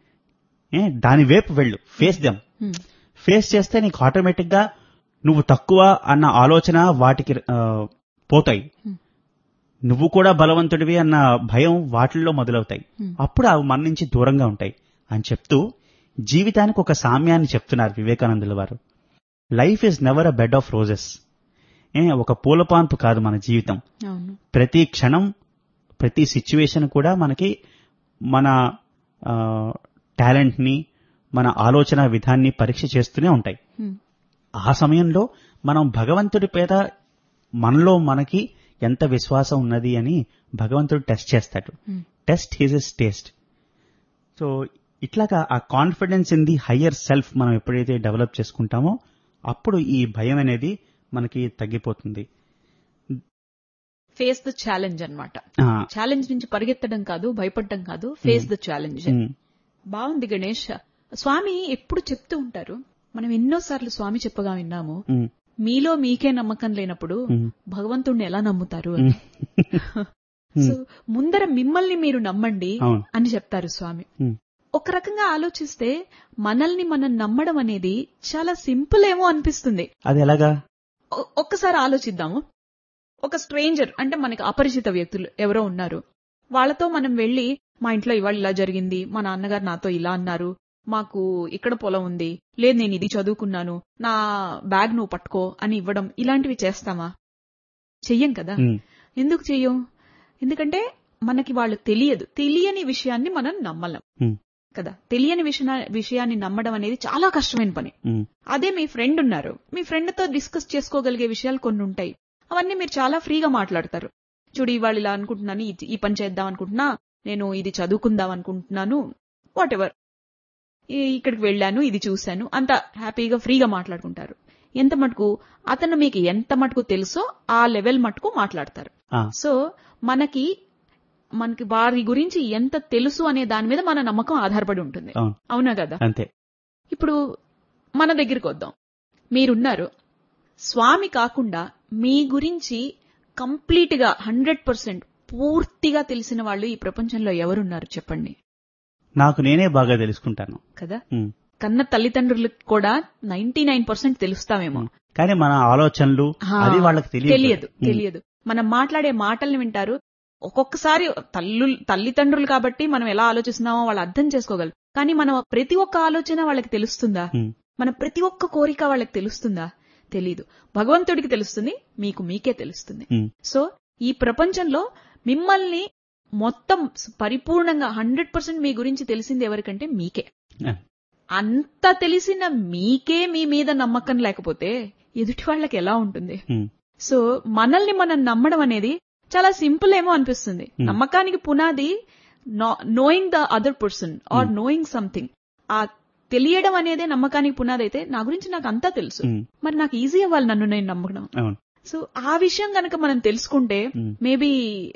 ఏ దాని వైపు వెళ్ళు ఫేస్ దెమ్ Hmm. ఫేస్ చేస్తే నీకు ఆటోమేటిక్ గా నువ్వు తక్కువ అన్న ఆలోచన వాటికి ఆ, పోతాయి Hmm. నువ్వు కూడా బలవంతుడివి అన్న భయం వాటిల్లో మొదలవుతాయి Hmm. అప్పుడు అవి మన నుంచి దూరంగా ఉంటాయి అని చెప్తూ జీవితానికి ఒక సామ్యాన్ని చెప్తున్నారు వివేకానందుల వారు life is never a bed of roses ఏ ఒక పూలపాన్పు కాదు మన జీవితం అవును ప్రతి క్షణం ప్రతి సిచ్యువేషన్ కూడా మనకి మన టాలెంట్ ని మన ఆలోచన విధాన్ని పరీక్ష చేస్తూనే ఉంటాయి Hmm. ఆ సమయంలో మనం భగవంతుడి పేద మనలో మనకి ఎంత విశ్వాసం ఉన్నది అని భగవంతుడు టెస్ట్ చేస్తాడు Hmm. Test his is taste so ఇట్లాగా ఆ confidence in the higher self మనం ఎప్పుడైతే డెవలప్ చేసుకుంటామో అప్పుడు ఈ భయం అనేది మనకి తగ్గిపోతుంది ఫేస్ ద ఛాలెంజ్ అన్నమాట ఆ, ఛాలెంజ్ నుంచి పరిగెత్తడం కాదు భయపడడం కాదు ఫేస్ ద ఛాలెంజ్ ఉమ్. బాగుంది గణేష్ స్వామి ఎప్పుడు చెప్తూ ఉంటారు మనం ఎన్నోసార్లు స్వామి చెప్పగా విన్నాము ఉమ్, మీలో మీకే నమ్మకం లేనప్పుడు ఉమ్, భగవంతుణ్ణి ఎలా నమ్ముతారు అని సో ముందర మిమ్మల్ని మీరు నమ్మండి అవును అని చెప్తారు స్వామి ఉమ్, ఒక రకంగా ఆలోచిస్తే మనల్ని మనం నమ్మడం అనేది చాలా సింపుల్ ఏమో అనిపిస్తుంది అది ఎలాగా ఒ- ఒక్కసారి ఆలోచిద్దాము ఒక స్ట్రేంజర్ అంటే మనకి అపరిచిత వ్యక్తులు ఎవరో ఉన్నారు వాళ్ళతో మనం వెళ్లి మా ఇంట్లో ఇవాళ ఇలా జరిగింది మా నాన్నగారు నాతో ఇలా అన్నారు మాకు ఇక్కడ పొలం ఉంది లేదు నేను ఇది చదువుకున్నాను నా బ్యాగ్ నువ్వు పట్టుకో అని ఇవ్వడం ఇలాంటివి చేస్తామా చెయ్యం కదా ఉమ్, ఎందుకు చెయ్యం ఎందుకంటే మనకి వాళ్ళు తెలియదు తెలియని విషయాన్ని మనం నమ్మలేం ఉమ్, కదా తెలియని విషయ విషయాన్ని నమ్మడం అనేది చాలా కష్టమైన పని ఉమ్, అదే మీ ఫ్రెండ్ ఉన్నారు మీ ఫ్రెండ్ తో డిస్కస్ చేసుకోగలిగే విషయాలు కొన్ని ఉంటాయి అవన్నీ మీరు చాలా ఫ్రీగా మాట్లాడతారు చూడు ఇవాళ ఇలా అనుకుంటున్నాను ఈ- ఈ పని చేద్దాం అనుకుంటున్నా నేను ఇది చదువుకుందాం అనుకుంటున్నాను వాట్ ఎవర్ ఇక్కడికి వెళ్ళాను ఇది చూశాను అంత హ్యాపీగా ఫ్రీగా మాట్లాడుకుంటారు ఎంత మటుకు అతను మీకు ఎంత మటుకు తెలుసో ఆ లెవెల్ మటుకు మాట్లాడతారు ఆ, సో మనకి మనకి వారి గురించి ఎంత తెలుసు అనే దాని మీద మన నమ్మకం ఆధారపడి ఉంటుంది అవును అవునా కదా అంతే ఇప్పుడు మన దగ్గరికి వద్దాం మీరున్నారు స్వామి కాకుండా మీ గురించి కంప్లీట్ గా హండ్రెడ్ పర్సెంట్ పూర్తిగా తెలిసిన వాళ్ళు ఈ ప్రపంచంలో ఎవరున్నారు చెప్పండి నాకు నేనే బాగా తెలుసుకుంటాను కదా ఉమ్, కన్న తల్లిదండ్రులకు కూడా నైన్టీ నైన్ పర్సెంట్ తెలుస్తామేమో కానీ మన ఆలోచనలు హా, అది వాళ్ళకి తెలియదు తెలియదు ఉమ్, తెలియదు మనం మాట్లాడే మాటల్ని వింటారు ఒక్కొక్కసారి తల్లు తల్లిదండ్రులు కాబట్టి మనం ఎలా ఆలోచిస్తున్నామో వాళ్ళు అర్థం చేసుకోగలరు కానీ మన ప్రతి ఒక్క ఆలోచన వాళ్ళకి తెలుస్తుందా ఉమ్, మన ప్రతి ఒక్క కోరిక వాళ్ళకి తెలుస్తుందా తెలీదు భగవంతుడికి తెలుస్తుంది మీకు మీకే తెలుస్తుంది ఉమ్, సో ఈ ప్రపంచంలో మిమ్మల్ని మొత్తం పరిపూర్ణంగా హండ్రెడ్ పర్సెంట్ మీ గురించి తెలిసింది ఎవరికంటే మీకే ఆ, అంత తెలిసిన మీకే మీ మీద నమ్మకం లేకపోతే ఎదుటి వాళ్ళకి ఎలా ఉంటుంది ఉమ్, సో మనల్ని మనం నమ్మడం అనేది చాలా సింపుల్ ఏమో అనిపిస్తుంది Hmm. నమ్మకానికి పునాది knowing the other person or knowing something ఆ తెలియడం అనేదే నమ్మకానికి పునాది అయితే నా గురించి నాకు అంతా తెలుసు ఉమ్, మరి నాకు ఈజీ అవ్వాలి నన్ను నేను నమ్మడం అవును సో ఆ విషయం కనుక మనం తెలుసుకుంటే Hmm. Maybe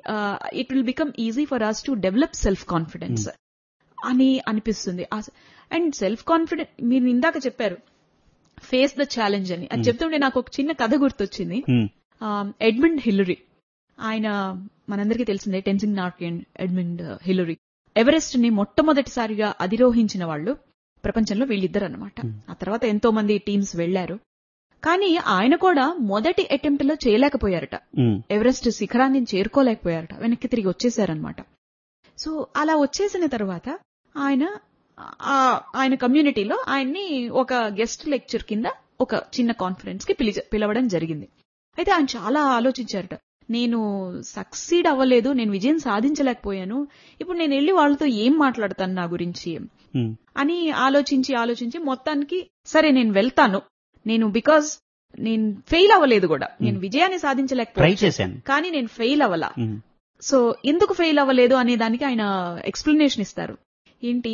it will become easy for us to develop self confidence అని అనిపిస్తుంది అండ్ సెల్ఫ్ కాన్ఫిడెన్స్ మీరు ఇందాక చెప్పారు ఫేస్ ద ఛాలెంజ్ అని అది చెప్తుంటే నాకు ఒక చిన్న కథ గుర్తొచ్చింది ఉమ్, ఎడ్మండ్ హిల్లరీ ఆయన మనందరికీ తెలిసిందే Tenzing Norgay Edmund Hillary Everest ని మొట్టమొదటిసారిగా అధిరోహించిన వాళ్ళు ప్రపంచంలో వీళ్ళిద్దరు అనమాట ఆ తర్వాత ఎంతో మంది టీమ్స్ వెళ్లారు కానీ ఆయన కూడా మొదటి అటెంప్ట్ లో చేయలేకపోయారట ఉమ్, ఎవరెస్ట్ శిఖరాన్ని చేరుకోలేకపోయారట వెనక్కి తిరిగి వచ్చేసారనమాట సో అలా వచ్చేసిన తర్వాత ఆయన ఆ- ఆయన కమ్యూనిటీలో ఆయన్ని ఒక గెస్ట్ లెక్చర్ కింద ఒక చిన్న కాన్ఫరెన్స్ కి పిలిచ పిలవడం జరిగింది అయితే ఆయన చాలా ఆలోచించారట నేను సక్సీడ్ అవ్వలేదు నేను విజయం సాధించలేకపోయాను ఇప్పుడు నేను వెళ్ళి వాళ్ళతో ఏం మాట్లాడతాను నా గురించి ఉమ్, అని ఆలోచించి ఆలోచించి మొత్తానికి సరే నేను వెళ్తాను నేను బికాజ్ నేను ఫెయిల్ అవ్వలేదు కూడా నేను విజయాన్ని ట్రై సాధించలేకపోయాను చేశాను కానీ నేను ఫెయిల్ అవ్వలా ఉమ్, సో ఎందుకు ఫెయిల్ అవ్వలేదు అనే దానికి ఆయన ఎక్స్ప్లెనేషన్ ఇస్తారు ఏంటి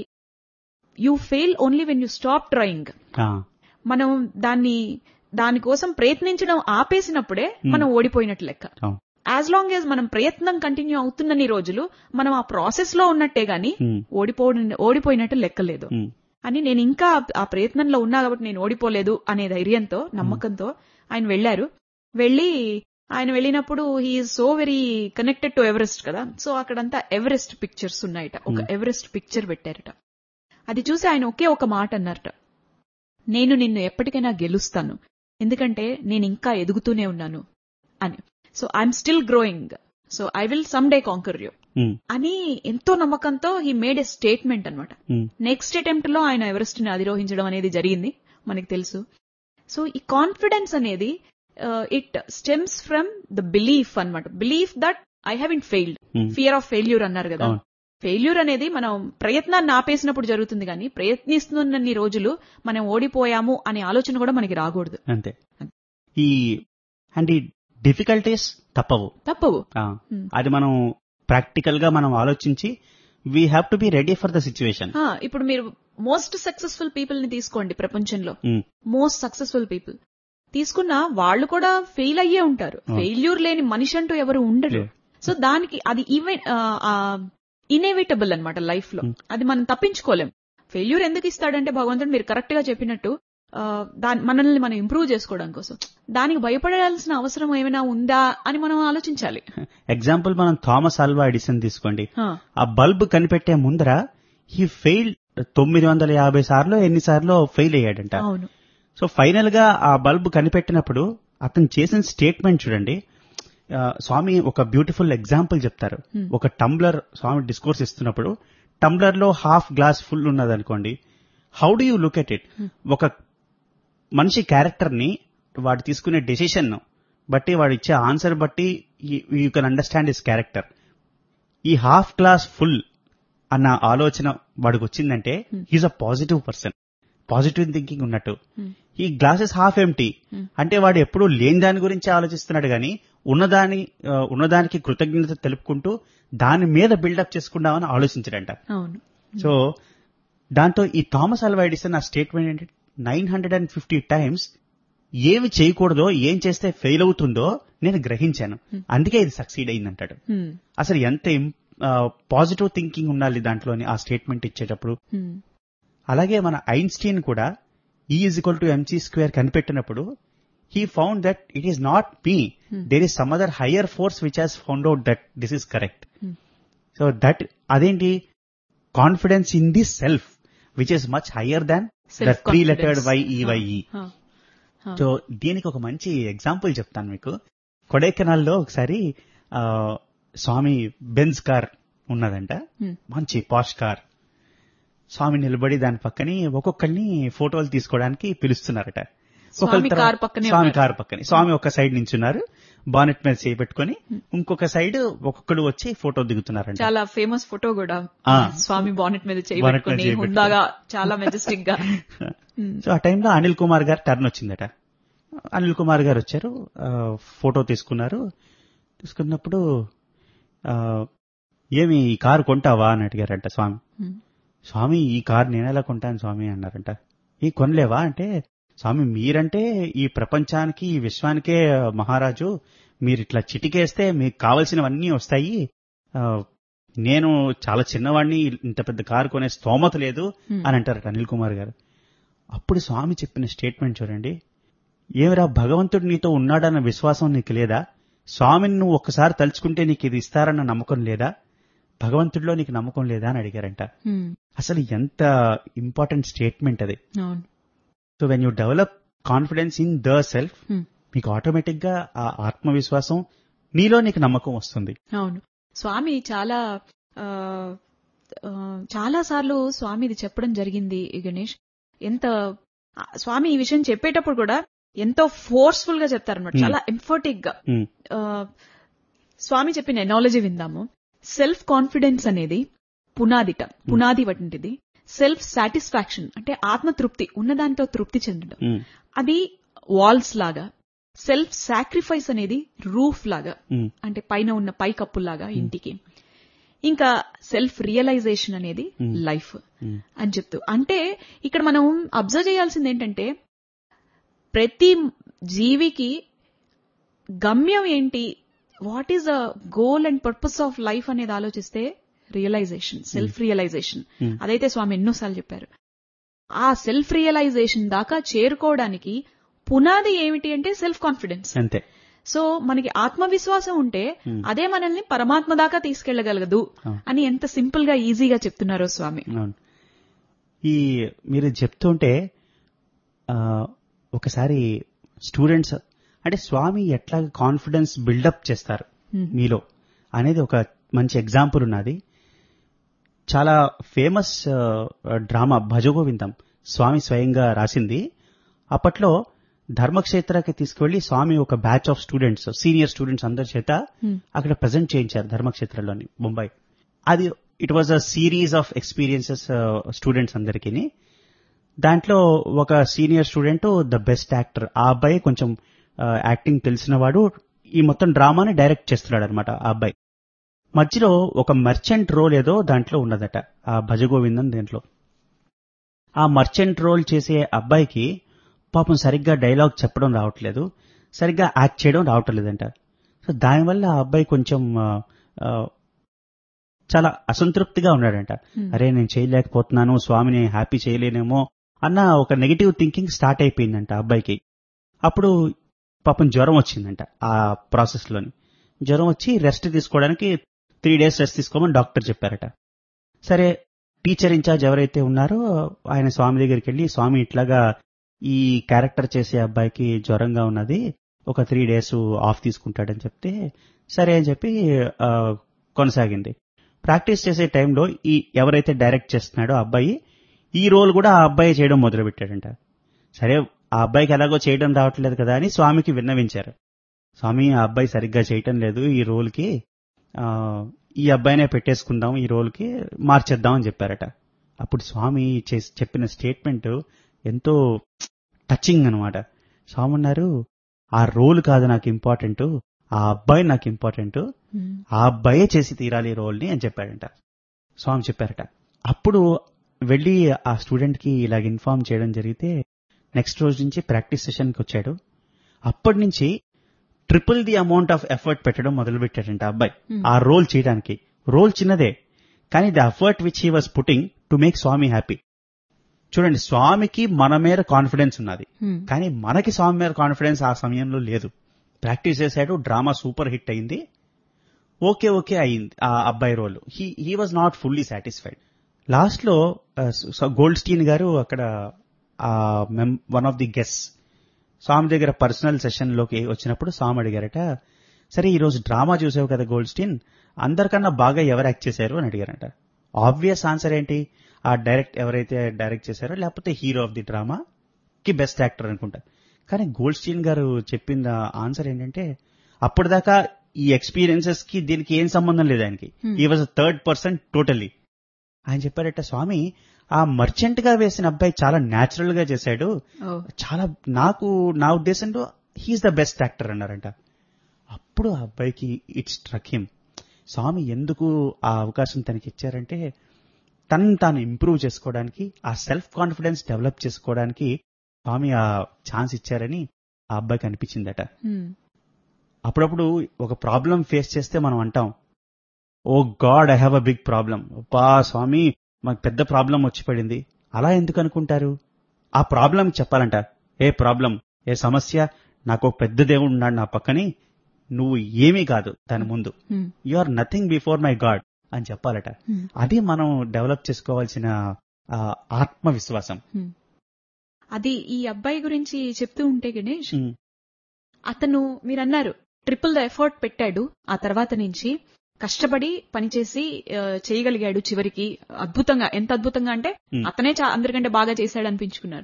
you fail only when you stop trying ఆ, మనం దాన్ని దానికోసం ప్రయత్నించడం ఆపేసినప్పుడే మనం ఓడిపోయినట్టు లెక్క అవును. యాజ్ లాంగ్ యాజ్ మనం ప్రయత్నం కంటిన్యూ అవుతున్నన్ని రోజులు మనం ఆ ప్రాసెస్ లో ఉన్నట్టే గాని ఉమ్, ఓడిపో ఓడిపోయినట్టు లెక్కలేదు ఉమ్, అని నేను ఇంకా ఆ ప్రయత్నంలో ఉన్నా కాబట్టి నేను ఓడిపోలేదు అనే ధైర్యంతో నమ్మకంతో ఆయన వెళ్లారు వెళ్లి ఆయన వెళ్ళినప్పుడు he so very connected to Everest కదా సో అక్కడంతా ఎవరెస్ట్ పిక్చర్స్ ఉన్నాయట ఒక ఎవరెస్ట్ పిక్చర్ పెట్టారట అది చూసి ఆయన ఒకే ఒక మాట అన్నారట నేను నిన్ను ఎప్పటికైనా గెలుస్తాను ఎందుకంటే నేను ఇంకా ఎదుగుతూనే ఉన్నాను అని so I'm still growing so I will some day conquer you um, అని ఎంతో నమ్మకంతో హీ మేడ్ ఎ స్టేట్మెంట్ అనమాట ఉమ్, నెక్స్ట్ అటెంప్ట్ లో ఆయన ఎవరెస్ట్ ని అధిరోహించడం అనేది జరిగింది మనకి తెలుసు సో ఈ కాన్ఫిడెన్స్ అనేది it stems from the belief అన్నమాట belief that I have failed Hmm. Fear of failure అన్నారు కదా అవును. ఫెయిల్యూర్ అనేది మనం ప్రయత్నాన్ని ఆపేసినప్పుడు జరుగుతుంది కానీ ప్రయత్నిస్తున్నన్ని రోజులు మనం ఓడిపోయాము అనే ఆలోచన కూడా మనకి రాకూడదు అంతే ఈ అండ్ ఈ డిఫికల్టీస్ తప్పవు తప్పవు ఆ, Hmm. అది మనం ప్రాక్టికల్ గా మనం ఆలోచించి we have to be ready for the situation ఆ, ఇప్పుడు మీరు మోస్ట్ సక్సెస్ఫుల్ పీపుల్ ని తీసుకోండి ప్రపంచంలో ఉమ్, మోస్ట్ సక్సెస్ఫుల్ పీపుల్ తీసుకున్న వాళ్ళు కూడా ఫెయిల్ అయ్యే ఉంటారు ఫెయిల్యూర్ లేని మనిషి అంటూ ఎవరు ఉండరు లేదు. సో దానికి అది ఈవెన్ ఇనేవిటబుల్ అన్నమాట లైఫ్ లో అది మనం తప్పించుకోలేం ఫెయిల్యూర్ ఎందుకు ఇస్తాడంటే భగవంతుడు మీరు కరెక్ట్ గా చెప్పినట్టు ఆ, దాని మనల్ని మనం ఇంప్రూవ్ చేసుకోవడం కోసం దానికి భయపడాల్సిన అవసరం ఏమైనా ఉందా అని మనం ఆలోచించాలి ఎగ్జాంపుల్ మనం థామస్ ఆల్వా ఎడిసన్ తీసుకోండి ఆ, ఆ బల్బ్ కనిపెట్టే ముందర ఈ ఫెయిల్ తొమ్మిది వందల యాభై సార్లు ఎన్నిసార్లు ఫెయిల్ అయ్యాడంట అవును సో ఫైనల్ గా ఆ బల్బ్ కనిపెట్టినప్పుడు అతను చేసిన స్టేట్మెంట్ చూడండి ఆ, స్వామి ఒక బ్యూటిఫుల్ ఎగ్జాంపుల్ చెప్తారు Hmm. ఒక టంబ్లర్ స్వామి డిస్కోర్స్ ఇస్తున్నప్పుడు టంబ్లర్ లో హాఫ్ గ్లాస్ ఫుల్ ఉన్నది అనుకోండి how do you look at it ఒక మనిషి క్యారెక్టర్ ని వాడు తీసుకునే డెసిషన్ బట్టి వాడు ఇచ్చే ఆన్సర్ బట్టి you can understand his character ఈ హాఫ్ గ్లాస్ ఫుల్ అన్న ఆలోచన వాడికి వచ్చిందంటే he's a positive person positive thinking ఉన్నట్టు ఈ గ్లాసెస్ హాఫ్ ఎంటీ అంటే వాడు ఎప్పుడూ లేని దాని గురించి ఆలోచిస్తున్నాడు గాని ఉన్నదాని ఆ, ఉన్నదానికి కృతజ్ఞత తెలుపుకుంటూ దాని మీద బిల్డప్ చేసుకుందామని ఆలోచించడంట అవును సో దాంతో ఈ థామస్ అల్వా ఎడిసన్ ఆ స్టేట్మెంట్ ఏంటంటే nine hundred and fifty times ఏమి చేయకూడదో ఏం చేస్తే ఫెయిల్ అవుతుందో నేను గ్రహించాను అందుకే ఇది సక్సీడ్ అయిందంటాడు హ్మ్, అసలు ఎంత పాజిటివ్ థింకింగ్ ఉండాలి దాంట్లోని ఆ స్టేట్మెంట్ ఇచ్చేటప్పుడు హ్మ్, అలాగే మన ఐన్స్టీన్ కూడా E is equal to MC square కనిపెట్టినప్పుడు he found that it is not me there is some other higher force which has found out that this is correct Hmm. So that అదేంటి confidence in the self which is much higher than the Self three lettered confidence. Why E Y E ఆ, ఆ, so దీనికి ఒక మంచి example చెప్తాను మీకు కొడైకెనాల్లో ఒకసారి ఆ, స్వామి బెన్స్ కార్ ఉన్నదంట Hmm. మంచి పాష్ కార్ స్వామి నిలబడి దాని పక్కని ఒక్కొక్కరిని ఫోటోలు తీసుకోవడానికి పిలుస్తున్నారట స్వామి ఒకళ్ళ తర్వాత- కార్ పక్కనే స్వామి ఉన్నారు. కార్ పక్కనే స్వామి ఒక సైడ్ నించున్నారు బానెట్ మీద చేయి పెట్టుకొని ఇంకొక సైడ్ ఒక్కొక్కడు వచ్చి ఫోటో దిగుతున్నారంట చాలా ఫేమస్ ఫోటో కూడా ఆ. స్వామి బానెట్ మీద చేయి Bonnet మీద పెట్టుకుని చేయి హుందాగా చాలా మెజెస్టిక్ గా సో ఆ టైంలో అనిల్ కుమార్ గారు టర్న్ వచ్చిందట అనిల్ కుమార్ గారు వచ్చారు ఆ, ఫోటో తీసుకున్నారు తీసుకున్నప్పుడు ఆ, ఏమి ఈ కారు కొంటావా అని అడిగారంట స్వామి Hmm. స్వామి ఈ కారు నేనెలా కొంటాను స్వామి అన్నారంట ఈ కొనలేవా అంటే స్వామి మీరంటే ఈ ప్రపంచానికి ఈ విశ్వానికే మహారాజు మీరు ఇట్లా చిటికేస్తే మీకు కావలసినవన్నీ వస్తాయి ఆ, నేను చాలా చిన్నవాడిని ఇంత పెద్ద కారు కొనే స్తోమత లేదు Hmm. అని అంటారట అనిల్ కుమార్ గారు అప్పుడు స్వామి చెప్పిన స్టేట్మెంట్ చూడండి ఏమిరా భగవంతుడు నీతో ఉన్నాడన్న విశ్వాసం నీకు లేదా స్వామిని నువ్వు ఒక్కసారి తలుచుకుంటే నీకు ఇది ఇస్తారన్న నమ్మకం లేదా భగవంతుడిలో నీకు నమ్మకం లేదా అని అడిగారంట హ్మ్, అసలు ఎంత ఇంపార్టెంట్ స్టేట్మెంట్ అది అవును so when you develop confidence in the self hmm, మీకు ఆటోమేటిక్ గా ఆ ఆత్మవిశ్వాసం నీలో నీకు నమ్మకం వస్తుంది అవును స్వామి చాలా ఆ, ఆ, చాలా సార్లు స్వామి ఇది చెప్పడం జరిగింది గణేష్ ఎంత ఆ, స్వామి ఈ విషయం చెప్పేటప్పుడు కూడా ఎంతో ఫోర్స్ఫుల్ గా చెప్తారనమాట Hmm. చాలా ఎంఫోటిక్ గా Hmm. ఆ, స్వామి చెప్పిన ఎనాలజీ విందాము సెల్ఫ్ కాన్ఫిడెన్స్ అనేది పునాదిట పునాది వంటిది సెల్ఫ్ సాటిస్ఫాక్షన్ అంటే ఆత్మతృప్తి ఉన్నదానితో తృప్తి చెందడం Hmm. అది వాల్స్ లాగా సెల్ఫ్ సాక్రిఫైస్ అనేది రూఫ్ లాగా Hmm. అంటే పైన ఉన్న పై కప్పులాగా ఇంటికి ఇంకా సెల్ఫ్ రియలైజేషన్ అనేది Hmm. Life Hmm. అని చెప్తూ అంటే ఇక్కడ మనం అబ్జర్వ్ చేయాల్సింది ఏంటంటే ప్రతి జీవికి గమ్యం ఏంటి what is the goal and purpose of life అనేది ఆలోచిస్తే రియలైజేషన్ సెల్ఫ్ రియలైజేషన్ Hmm. అదైతే స్వామి ఎన్నోసార్లు చెప్పారు ఆ సెల్ఫ్ రియలైజేషన్ దాకా చేరుకోవడానికి పునాది ఏమిటి అంటే సెల్ఫ్ కాన్ఫిడెన్స్ అంతే సో మనకి ఆత్మవిశ్వాసం ఉంటే Hmm. అదే మనల్ని పరమాత్మ దాకా తీసుకెళ్లగలగదు అవును. అని ఎంత సింపుల్ గా ఈజీగా చెప్తున్నారో స్వామి అవును ఈ మీరు చెప్తుంటే ఆ, ఒకసారి స్టూడెంట్స్ అంటే స్వామి ఎట్లా కాన్ఫిడెన్స్ బిల్డప్ చేస్తారు Hmm. మీలో అనేది ఒక మంచి ఎగ్జాంపుల్ ఉన్నది చాలా ఫేమస్ డ్రామా భజగోవిందం స్వామి స్వయంగా రాసింది అప్పట్లో ధర్మక్షేత్రకి తీసుకువెళ్లి స్వామి ఒక batch of students senior students అందరి చేత Hmm. అక్కడ ప్రజెంట్ చేయించారు ధర్మక్షేత్రంలోని ముంబై అది it was a series of experiences students అందరికీ దాంట్లో ఒక senior student the best actor ఆ అబ్బాయి కొంచెం యాక్టింగ్ తెలిసినవాడు ఈ మొత్తం డ్రామాని డైరెక్ట్ చేస్తున్నాడు అనమాట ఆ అబ్బాయి మధ్యలో ఒక మర్చెంట్ రోల్ ఏదో దాంట్లో ఉన్నదట ఆ భజగోవిందం దీంట్లో ఆ మర్చెంట్ రోల్ చేసే అబ్బాయికి పాపం సరిగ్గా డైలాగ్ చెప్పడం రావట్లేదు సరిగ్గా యాక్ట్ చేయడం రావట్లేదంట సో దానివల్ల ఆ అబ్బాయి కొంచెం ఆ, ఆ, చాలా అసంతృప్తిగా ఉన్నాడంట అరే నేను చేయలేకపోతున్నాను స్వామిని హ్యాపీ చేయలేనేమో అన్న ఒక నెగిటివ్ థింకింగ్ స్టార్ట్ అయిపోయిందంట ఆ అబ్బాయికి అప్పుడు పాపం జ్వరం వచ్చిందంట ఆ ప్రాసెస్ లోని జ్వరం వచ్చి రెస్ట్ తీసుకోవడానికి త్రీ డేస్ రెస్ట్ తీసుకోమని డాక్టర్ చెప్పారట సరే టీచర్ ఇన్ఛార్జ్ ఎవరైతే ఉన్నారో ఆయన స్వామి దగ్గరికి వెళ్ళి స్వామి ఇట్లాగా ఈ క్యారెక్టర్ చేసే అబ్బాయికి జ్వరంగా ఉన్నది ఒక త్రీ డేస్ ఆఫ్ తీసుకుంటాడని చెప్తే సరే అని చెప్పి ఆ, కొనసాగింది ప్రాక్టీస్ చేసే టైంలో ఈ ఎవరైతే డైరెక్ట్ చేస్తున్నాడో ఆ అబ్బాయి ఈ రోల్ కూడా ఆ అబ్బాయి చేయడం మొదలు పెట్టాడంట సరే ఆ అబ్బాయికి ఎలాగో చేయడం రావట్లేదు కదా అని స్వామికి విన్నవించారు స్వామి ఆ అబ్బాయి సరిగ్గా చేయటం లేదు ఈ రోల్కి ఆ, ఈ అబ్బాయినే పెట్టేసుకుందాం ఈ రోల్కి మార్చేద్దాం అని చెప్పారట అప్పుడు స్వామి చేసి చెప్పిన స్టేట్మెంట్ ఎంతో టచింగ్ అనమాట స్వామి అన్నారు ఆ రోల్ కాదు నాకు ఇంపార్టెంట్ ఆ అబ్బాయి నాకు ఇంపార్టెంట్ ఆ అబ్బాయే చేసి తీరాలి ఈ రోల్ని అని చెప్పాడంట స్వామి చెప్పారట అప్పుడు వెళ్ళి ఆ స్టూడెంట్ కి ఇలాగ ఇన్ఫార్మ్ చేయడం జరిగితే నెక్స్ట్ రోజు నుంచి ప్రాక్టీస్ సెషన్కి వచ్చాడు అప్పటి నుంచి triple the amount of effort పెట్టడం మొదలు పెట్టాడంట ఆ అబ్బాయి ఆ రోల్ చేయడానికి రోల్ చిన్నదే కానీ the effort which he was putting to make Swami happy చూడండి స్వామికి మన మీద కాన్ఫిడెన్స్ ఉన్నది కానీ మనకి స్వామి మీద కాన్ఫిడెన్స్ ఆ సమయంలో లేదు ప్రాక్టీస్ చేశాడు డ్రామా సూపర్ హిట్ అయింది ఓకే ఓకే అయింది ఆ అబ్బాయి role he he was not fully satisfied last లో గోల్డ్ స్టీన్ గారు అక్కడ one of the guests Swami దగ్గర పర్సనల్ సెషన్ లోకి వచ్చినప్పుడు స్వామి అడిగారట సరే ఈ రోజు డ్రామా చూసావు కదా గోల్డ్ స్టీన్ అందరికన్నా బాగా ఎవరు యాక్ట్ చేశారు అని అడిగారట ఆబ్వియస్ ఆన్సర్ ఏంటి ఆ డైరెక్ట్ ఎవరైతే డైరెక్ట్ చేశారో లేకపోతే హీరో ఆఫ్ ది డ్రామా కి బెస్ట్ యాక్టర్ అనుకుంటా కానీ గోల్డ్ స్టీన్ గారు చెప్పిన ఆన్సర్ ఏంటంటే అప్పటిదాకా ఈ ఎక్స్పీరియన్సెస్ కి దీనికి ఏం సంబంధం లేదు ఆయనకి ఈ వాజ్ థర్డ్ పర్సన్ టోటలీ ఆయన చెప్పారట స్వామి ఆ మర్చెంట్ గా వేసిన అబ్బాయి చాలా న్యాచురల్ గా చేశాడు ఓ చాలా నాకు నా ఉద్దేశంలో హీఈస్ ద బెస్ట్ యాక్టర్ అన్నారంట అప్పుడు ఆ అబ్బాయికి ఇట్స్ స్ట్రక్ హిమ్ స్వామి ఎందుకు ఆ అవకాశం తనకి ఇచ్చారంటే తనని తాను ఇంప్రూవ్ చేసుకోవడానికి ఆ సెల్ఫ్ కాన్ఫిడెన్స్ డెవలప్ చేసుకోవడానికి స్వామి ఆ ఛాన్స్ ఇచ్చారని ఆ అబ్బాయికి అనిపించిందట హ్మ్. అప్పుడప్పుడు ఒక ప్రాబ్లం ఫేస్ చేస్తే మనం అంటాం oh God I have a big problem అబ్బా స్వామి మాకు పెద్ద ప్రాబ్లం వచ్చి పడింది అలా ఎందుకు అనుకుంటారు ఆ ప్రాబ్లం చెప్పాలంట ఏ ప్రాబ్లం ఏ సమస్య నాకు ఒక పెద్ద దేవుడు ఉన్నాడు నా పక్కని నువ్వు ఏమీ కాదు దాని ముందు hmm. You are nothing before my God అని చెప్పాలట హ్మ్. అది మనం డెవలప్ చేసుకోవాల్సిన ఆ, ఆత్మవిశ్వాసం హ్మ్. అది ఈ అబ్బాయి గురించి చెప్తూ ఉంటే గణేష్ ఉమ్, అతను మీరన్నారు ట్రిపుల్ ద ఎఫర్ట్ పెట్టాడు ఆ తర్వాత నుంచి కష్టపడి పనిచేసి ఆ, చేయగలిగాడు చివరికి అద్భుతంగా ఎంత అద్భుతంగా అంటే Hmm. అతనే చా- అందరికంటే బాగా చేశాడు అనిపించుకున్నారు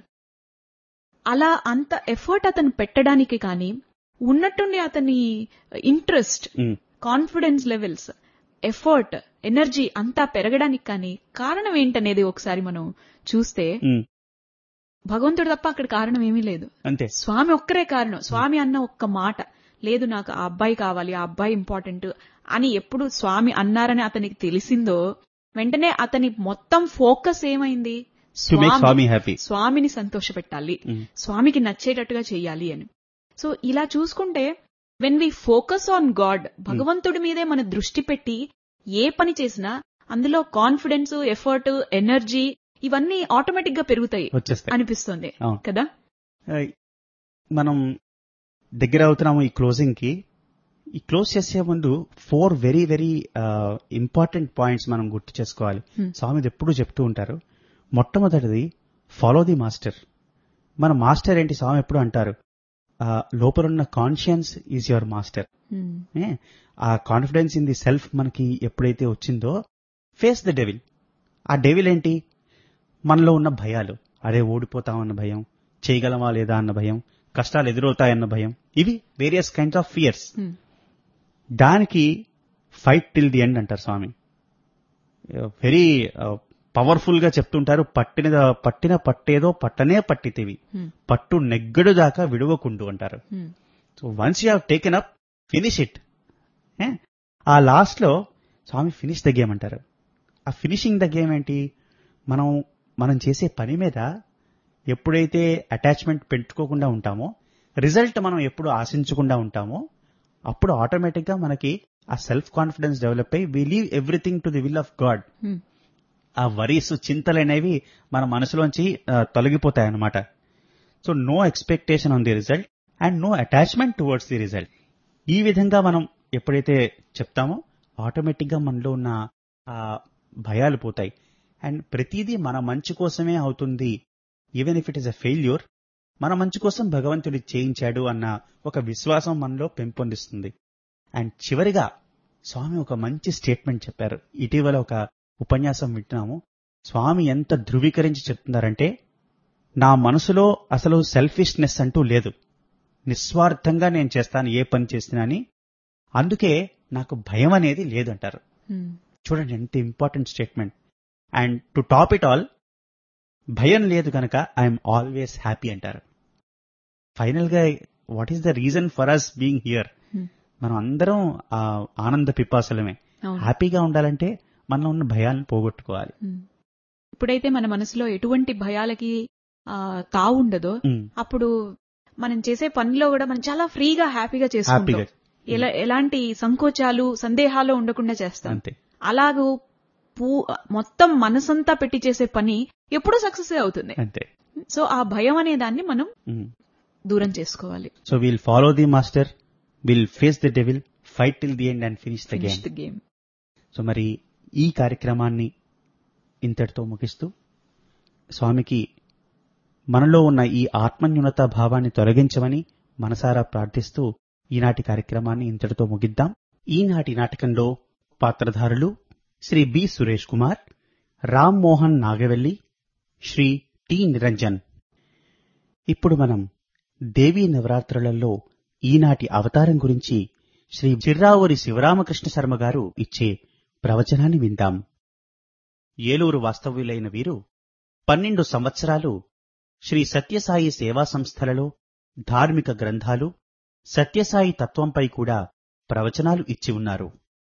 అలా అంత ఎఫర్ట్ అతను పెట్టడానికి కానీ ఉన్నట్టుండి అతని interest um, confidence levels effort energy అంతా పెరగడానికి కానీ కారణం ఏంటనేది ఒకసారి మనం చూస్తే ఉమ్, భగవంతుడు తప్ప అక్కడ కారణం ఏమీ లేదు అంతే స్వామి ఒక్కరే కారణం స్వామి అన్న ఒక్క మాట లేదు నాకు ఆ అబ్బాయి కావాలి ఆ అబ్బాయి ఇంపార్టెంట్ అని ఎప్పుడు స్వామి అన్నారని అతనికి తెలిసిందో వెంటనే అతని మొత్తం ఫోకస్ ఏమైంది టు మేక్ స్వామి హ్యాపీ స్వామిని సంతోషపెట్టాలి ఉమ్, స్వామికి నచ్చేటట్టుగా చెయ్యాలి అని సో ఇలా చూసుకుంటే when we focus on God భగవంతుడి మీదే మన దృష్టి పెట్టి ఏ పని చేసినా అందులో కాన్ఫిడెన్స్ ఎఫర్ట్ ఎనర్జీ ఇవన్నీ ఆటోమేటిక్ గా పెరుగుతాయి వచ్చేస్తాయి అనిపిస్తుంది అవును. కదా ఆ, మనం దగ్గర అవుతున్నాము ఈ క్లోజింగ్ కి ఈ క్లోజ్ చేసే ముందు four very very important points మనం గుర్తు చేసుకోవాలి Hmm. స్వామి ఇది ఎప్పుడూ చెప్తూ ఉంటారు మొట్టమొదటిది ఫాలో ది మాస్టర్ మన మాస్టర్ ఏంటి స్వామి ఎప్పుడు అంటారు ఆ, లోపలున్న conscience is your master Hmm. ఏ? ఆ కాన్ఫిడెన్స్ ఇన్ ది సెల్ఫ్ మనకి ఎప్పుడైతే వచ్చిందో ఫేస్ ద డెవిల్ ఆ డెవిల్ ఏంటి మనలో ఉన్న భయాలు అరే ఓడిపోతామన్న భయం చేయగలమా లేదా అన్న భయం కష్టాలు ఎదురవుతాయన్న భయం ఇవి various kinds of fears Hmm. దానికి ఫైట్ టిల్ ది ఎండ్ అంటారు స్వామి వెరీ పవర్ఫుల్ గా చెప్తుంటారు పట్టిన పట్టిన పట్టేదో పట్టనే పట్టితివి Hmm. పట్టు నెగ్గడు దాకా విడువకుండు అంటారు Hmm. So once you have taken up finish it ఆ లాస్ట్ లో స్వామి ఫినిష్ ద గేమ్ అంటారు ఆ ఫినిషింగ్ ద గేమ్ ఏంటి మనం మనం చేసే పని మీద ఎప్పుడైతే అటాచ్మెంట్ పెట్టుకోకుండా ఉంటామో రిజల్ట్ మనం ఎప్పుడు ఆశించకుండా ఉంటామో అప్పుడు ఆటోమేటిక్ గా మనకి ఆ సెల్ఫ్ కాన్ఫిడెన్స్ డెవలప్ అయ్యి we leave everything to the will of God Hmm. ఆ వరీస్ చింతలు అనేవి మన మనసులోంచి ఆ, తొలగిపోతాయి అన్నమాట so no expectation on the result and no attachment towards the result ఈ విధంగా మనం ఎప్పుడైతే చెప్తామో ఆటోమేటిక్ గా మనలో ఉన్న ఆ భయాలు పోతాయి అండ్ ప్రతిదీ మన మంచి కోసమే అవుతుంది even if it is a failure మన మంచి కోసం భగవంతుడు చేయించాడు అన్న ఒక విశ్వాసం మనలో పెంపొందిస్తుంది అండ్ చివరిగా స్వామి ఒక మంచి స్టేట్మెంట్ చెప్పారు ఇటీవల ఒక ఉపన్యాసం వింటున్నాము స్వామి ఎంత ధృవీకరించి చెప్తున్నారంటే నా మనసులో అసలు సెల్ఫిష్నెస్ అంటూ లేదు నిస్వార్థంగా నేను చేస్తాను ఏ పని చేసినా అని అందుకే నాకు భయం అనేది లేదంటారు Hmm. చూడండి ఎంత important statement and to top it all భయం లేదు కనుక ఐఎమ్ ఆల్వేస్ హ్యాపీ అంటారు ఫైనల్ గా what is the reason for us being here Hmm. మనం అందరం ఆ ఆనంద పిపాసలమే అవును. హ్యాపీగా ఉండాలంటే మనలో ఉన్న భయాలను పోగొట్టుకోవాలి Hmm. ఎప్పుడైతే మన మనసులో ఎటువంటి భయాలకి ఆ, తావుండదో ఉమ్, అప్పుడు మనం చేసే పనిలో కూడా మనం చాలా ఫ్రీగా హ్యాపీగా చేసుకుంటాం హ్యాపీగా ఎలా ఎలాంటి సంకోచాలు సందేహాలు ఉండకుండా చేస్తాం అంతే అలాగూ పూ మొత్తం మనసంతా పెట్టి చేసే పని ఎప్పుడూ సక్సెస్ అవుతుంది అంతే సో ఆ భయం అనే దాన్ని మనం ఉమ్. దూరం చేసుకోవాలి so we'll follow the master will face the devil fight till the end and finish the finish game the game so మరి ఈ కార్యక్రమాన్ని ఇంతటితో ముగిస్తూ స్వామికి మనలో ఉన్న ఈ ఆత్మన్యూనత భావాన్ని తొలగించమని మనసారా ప్రార్థిస్తూ ఈనాటి కార్యక్రమాన్ని ఇంతటితో ముగిద్దాం ఈనాటి నాటకంలో పాత్రధారులు శ్రీ బి సురేష్ కుమార్ రామ్ మోహన్ నాగవెల్లి శ్రీ టి నిరంజన్ ఇప్పుడు మనం దేవీ నవరాత్రులలో ఈనాటి అవతారం గురించి శ్రీ చిర్రావూరి శివరామకృష్ణ శర్మ గారు ఇచ్చే ప్రవచనాన్ని విందాం ఏలూరు వాస్తవ్యులైన వీరు పన్నెండు సంవత్సరాలు శ్రీ సత్యసాయి సేవా సంస్థలలో ధార్మిక గ్రంథాలు సత్యసాయి తత్వంపై కూడా ప్రవచనాలు ఇచ్చి ఉన్నారు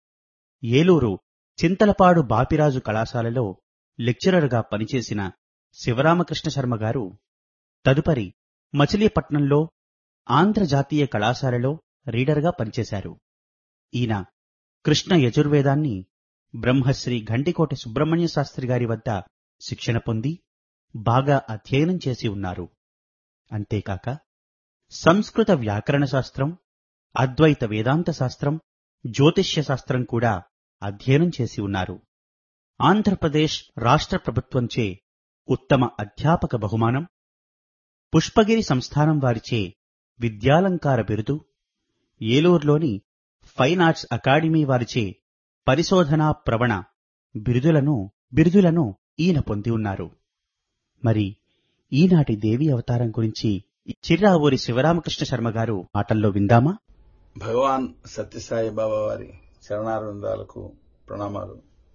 ఏలూరు చింతలపాడు బాపిరాజు కళాశాలలో లెక్చరర్గా పనిచేసిన శివరామకృష్ణ శర్మ గారు తదుపరి మచిలీపట్నంలో ఆంధ్ర జాతీయ కళాశాలలో రీడర్గా పనిచేశారు ఈయన కృష్ణ యజుర్వేదాన్ని బ్రహ్మశ్రీ ఘంటికోటి సుబ్రహ్మణ్య శాస్త్రి గారి వద్ద శిక్షణ పొంది బాగా అధ్యయనం చేసి ఉన్నారు అంతేకాక సంస్కృత వ్యాకరణ శాస్త్రం అద్వైత వేదాంత శాస్త్రం జ్యోతిష్య శాస్త్రం కూడా అధ్యయనం చేసి ఉన్నారు ఆంధ్రప్రదేశ్ రాష్ట్ర ప్రభుత్వంచే ఉత్తమ అధ్యాపక బహుమానం పుష్పగిరి సంస్థానం వారిచే విద్యాలంకార బిరుదు ఏలూరులోని ఫైన్ ఆర్ట్స్ అకాడమీ వారిచే పరిశోధనా ప్రవణ బిరుదులను బిరుదులను ఈయన పొంది ఉన్నారు మరి ఈనాటి దేవి అవతారం గురించి చిర్రావూరి శివరామకృష్ణ శర్మ గారు మాటల్లో విందామా భగవాన్ సత్యసాయి బాబా వారి చరణారవిందాలకు ప్రణామాలు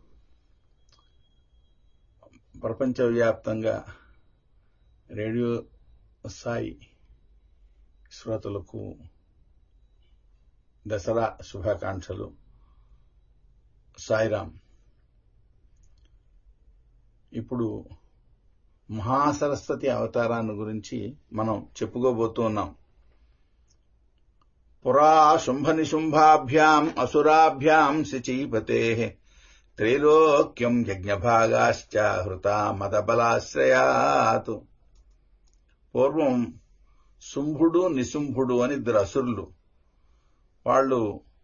ప్రపంచవ్యాప్తంగా రేడియో సాయి శ్రోతలకు దసరా శుభాకాంక్షలు సాయిరాం ఇప్పుడు మహాసరస్వతి అవతారాన్ని గురించి మనం చెప్పుకోబోతూ ఉన్నాం పురా శుంభ నిశుంభాభ్యాం అసురాభ్యాం శచీపతే త్రైలోక్యం యజ్ఞభాగాశ్చ హృతా మదబలాశ్రయాత్ పూర్వం శుంభుడు నిశుంభుడు అని ఇద్దరు అసురులు వాళ్ళు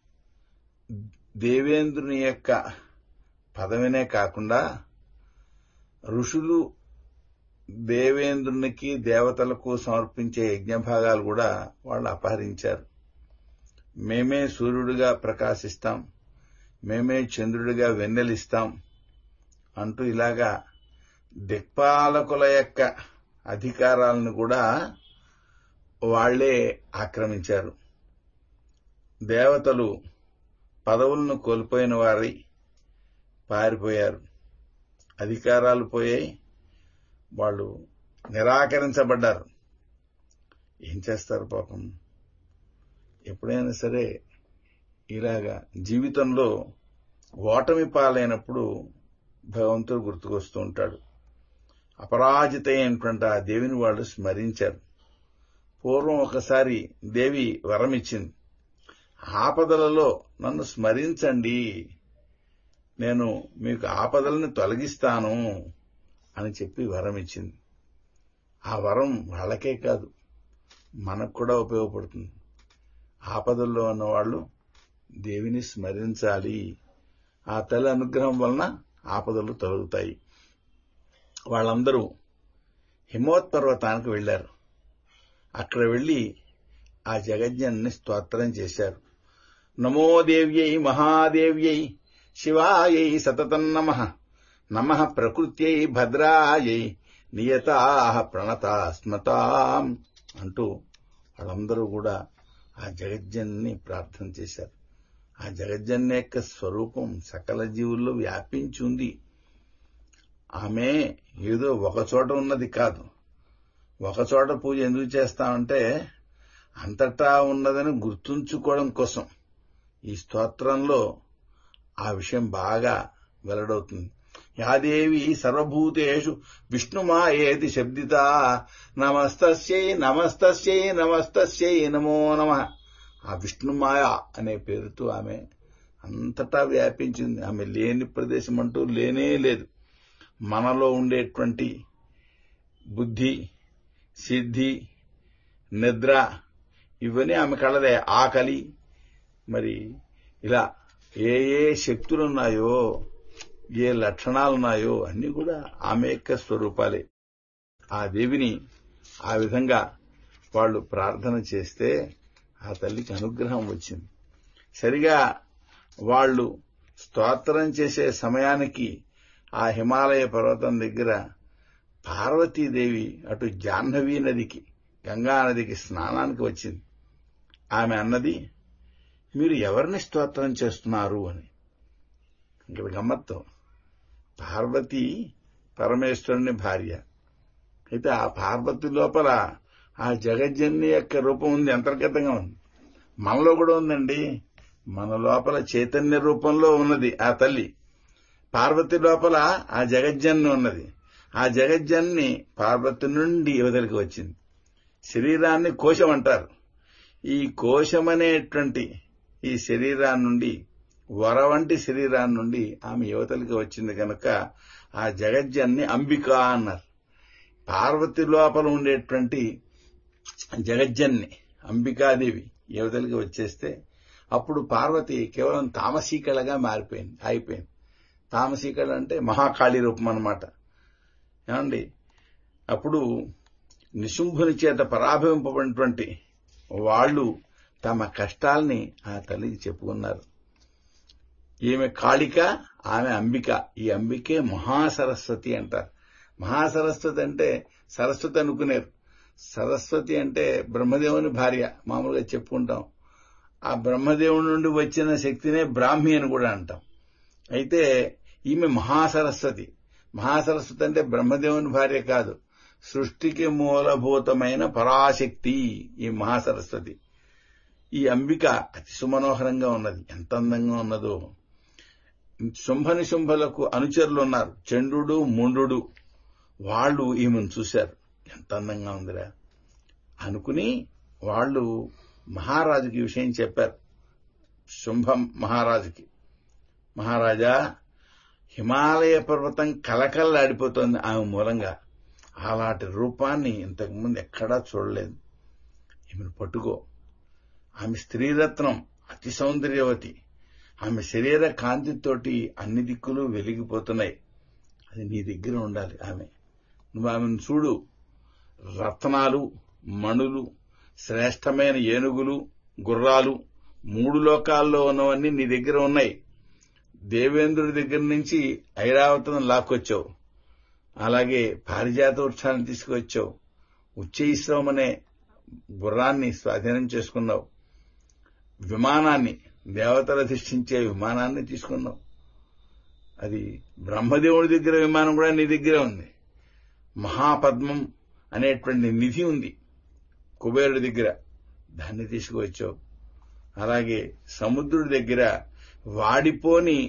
దేవేంద్రుని యొక్క పదవినే కాకుండా ఋషులు దేవేంద్రునికి దేవతలకు సమర్పించే యజ్ఞభాగాలు కూడా వాళ్ళు అపహరించారు మేమే సూర్యుడిగా ప్రకాశిస్తాం మేమే చంద్రుడిగా వెన్నెలిస్తాం అంటూ ఇలాగా దిక్పాలకుల యొక్క అధికారాలను కూడా వాళ్లే ఆక్రమించారు దేవతలు పదవులను కోల్పోయిన వారి పారిపోయారు అధికారాలు పోయాయి వాళ్ళు నిరాకరించబడ్డారు ఏం చేస్తారు పాపం ఎప్పుడైనా సరే ఇలాగా జీవితంలో ఓటమి పాలైనప్పుడు భగవంతుడు గుర్తుకొస్తూ ఉంటాడు అపరాజిత అయినటువంటి ఆ దేవిని వాళ్ళు స్మరించారు పూర్వం ఒకసారి దేవి వరం ఇచ్చింది ఆపదలలో నన్ను స్మరించండి నేను మీకు ఆపదలను తొలగిస్తాను అని చెప్పి వరం ఇచ్చింది ఆ వరం వాళ్ళకే కాదు మనకు కూడా ఉపయోగపడుతుంది ఆపదల్లో ఉన్నవాళ్ళు దేవిని స్మరించాలి ఆ తల్లి అనుగ్రహం వలన ఆపదలు తొలగుతాయి వాళ్ళందరూ హిమవత్ పర్వతానికి వెళ్లారు అక్కడ వెళ్లి ఆ జగజ్ఞన్ని స్తోత్రం చేశారు నమో దేవ్యై మహాదేవ్యై శివాయై సతతం నమ నమ ప్రకృత్యై భద్రాయై నియతా ప్రణతా స్మతాం అంటూ వాళ్ళందరూ కూడా ఆ జగజ్జన్ని ప్రార్థన చేశారు ఆ జగజ్జన్ యొక్క స్వరూపం సకల జీవుల్లో వ్యాపించి ఉంది ఆమె ఏదో ఒక చోట ఉన్నది కాదు ఒక చోట పూజ ఎందుకు చేస్తామంటే అంతటా ఉన్నదని గుర్తుంచుకోవడం కోసం ఈ స్తోత్రంలో ఆ విషయం బాగా వెల్లడవుతుంది యాదేవి సర్వభూతేషు విష్ణుమాయేతి శబ్దిత నమస్తస్యై నమస్తస్యై నమస్తస్యై నమో నమ ఆ విష్ణుమాయ అనే పేరుతో ఆమె అంతటా వ్యాపించింది ఆమె లేని ప్రదేశం అంటూ లేనే లేదు మనలో ఉండేటువంటి బుద్ధి సిద్ధి నిద్ర ఇవన్నీ ఆమె కళదే ఆకలి మరి ఇలా ఏ ఏ శక్తులున్నాయో ఏ లక్షణాలున్నాయో అన్ని కూడా ఆమె యొక్క స్వరూపాలే ఆ దేవిని ఆ విధంగా వాళ్ళు ప్రార్థన చేస్తే ఆ తల్లికి అనుగ్రహం వచ్చింది సరిగా వాళ్ళు స్తోత్రం చేసే సమయానికి ఆ హిమాలయ పర్వతం దగ్గర పార్వతీదేవి అటు జాహ్నవీ నదికి గంగా నదికి స్నానానికి వచ్చింది ఆమె అన్నది మీరు ఎవరిని స్తోత్రం చేస్తున్నారు అని ఇక్కడ గమ్మత్తు పార్వతి పరమేశ్వరుని భార్య అయితే ఆ పార్వతి లోపల ఆ జగజ్జన్ని యొక్క రూపం ఉంది అంతర్గతంగా ఉంది మనలో కూడా ఉందండి మన లోపల చైతన్య రూపంలో ఉన్నది ఆ తల్లి పార్వతి లోపల ఆ జగజ్జన్ని ఉన్నది ఆ జగజ్జన్ని పార్వతి నుండి యువతలకి వచ్చింది శరీరాన్ని కోశం అంటారు ఈ కోశమనేటువంటి ఈ శరీరాన్ని నుండి వర వంటి శరీరాన్ని నుండి ఆమె యువతలకి వచ్చింది కనుక ఆ జగజ్జన్ని అంబిక అన్నారు పార్వతి లోపల ఉండేటువంటి జగజ్జన్ని అంబికాదేవి యువతలకి వచ్చేస్తే అప్పుడు పార్వతి కేవలం తామసీకళగా మారిపోయింది అయిపోయింది తామసీకళ అంటే మహాకాళి రూపం అన్నమాట ఏమండి అప్పుడు నిశుంభుని చేత పరాభవింపబడినటువంటి వాళ్ళు తమ కష్టాల్ని ఆ తల్లికి చెప్పుకున్నారు ఈమె కాళిక ఆమె అంబిక ఈ అంబికే మహాసరస్వతి అంటారు మహాసరస్వతి అంటే సరస్వతి అనుకునేరు సరస్వతి అంటే బ్రహ్మదేవుని భార్య మామూలుగా చెప్పుకుంటాం ఆ బ్రహ్మదేవుని నుండి వచ్చిన శక్తినే బ్రాహ్మి అని కూడా అంటాం అయితే ఈమె మహాసరస్వతి మహాసరస్వతి అంటే బ్రహ్మదేవుని భార్య కాదు సృష్టికి మూలభూతమైన పరాశక్తి ఈ మహాసరస్వతి ఈ అంబిక అతి సుమనోహరంగా ఉన్నది ఎంత అందంగా ఉన్నదో శుంభని శుంభలకు అనుచరులు ఉన్నారు చండు ముండు వాళ్ళు ఈమెను చూశారు ఎంత అందంగా ఉందిరా అనుకుని వాళ్ళు మహారాజుకి విషయం చెప్పారు శుంభం మహారాజుకి మహారాజా హిమాలయ పర్వతం కలకల్లాడిపోతోంది ఆమె మూలంగా అలాంటి రూపాన్ని ఇంతకుముందు ఎక్కడా చూడలేదు ఈమెను పట్టుకో ఆమె స్త్రీరత్నం అతి సౌందర్యవతి ఆమె శరీర కాంతితోటి అన్ని దిక్కులు వెలిగిపోతున్నాయి అది నీ దగ్గర ఉండాలి ఆమె నువ్వు ఆమెను చూడు రత్నాలు మణులు శ్రేష్టమైన ఏనుగులు గుర్రాలు మూడు లోకాల్లో ఉన్నవన్నీ నీ దగ్గర ఉన్నాయి దేవేంద్రుడి దగ్గర నుంచి ఐరావతం లాక్కొచ్చావు అలాగే పారిజాత వృక్షాన్ని తీసుకువచ్చావు ఉచ్చైశ్రవం అనే గుర్రాన్ని స్వాధీనం చేసుకున్నావు విమానాన్ని దేవతలు అధిష్ఠించే విమానాన్ని తీసుకున్నావు అది బ్రహ్మదేవుడి దగ్గర విమానం కూడా నీ దగ్గరే ఉంది మహాపద్మం అనేటువంటి నిధి ఉంది కుబేరుడి దగ్గర దాన్ని తీసుకువచ్చావు అలాగే సముద్రుడి దగ్గర వాడిపోని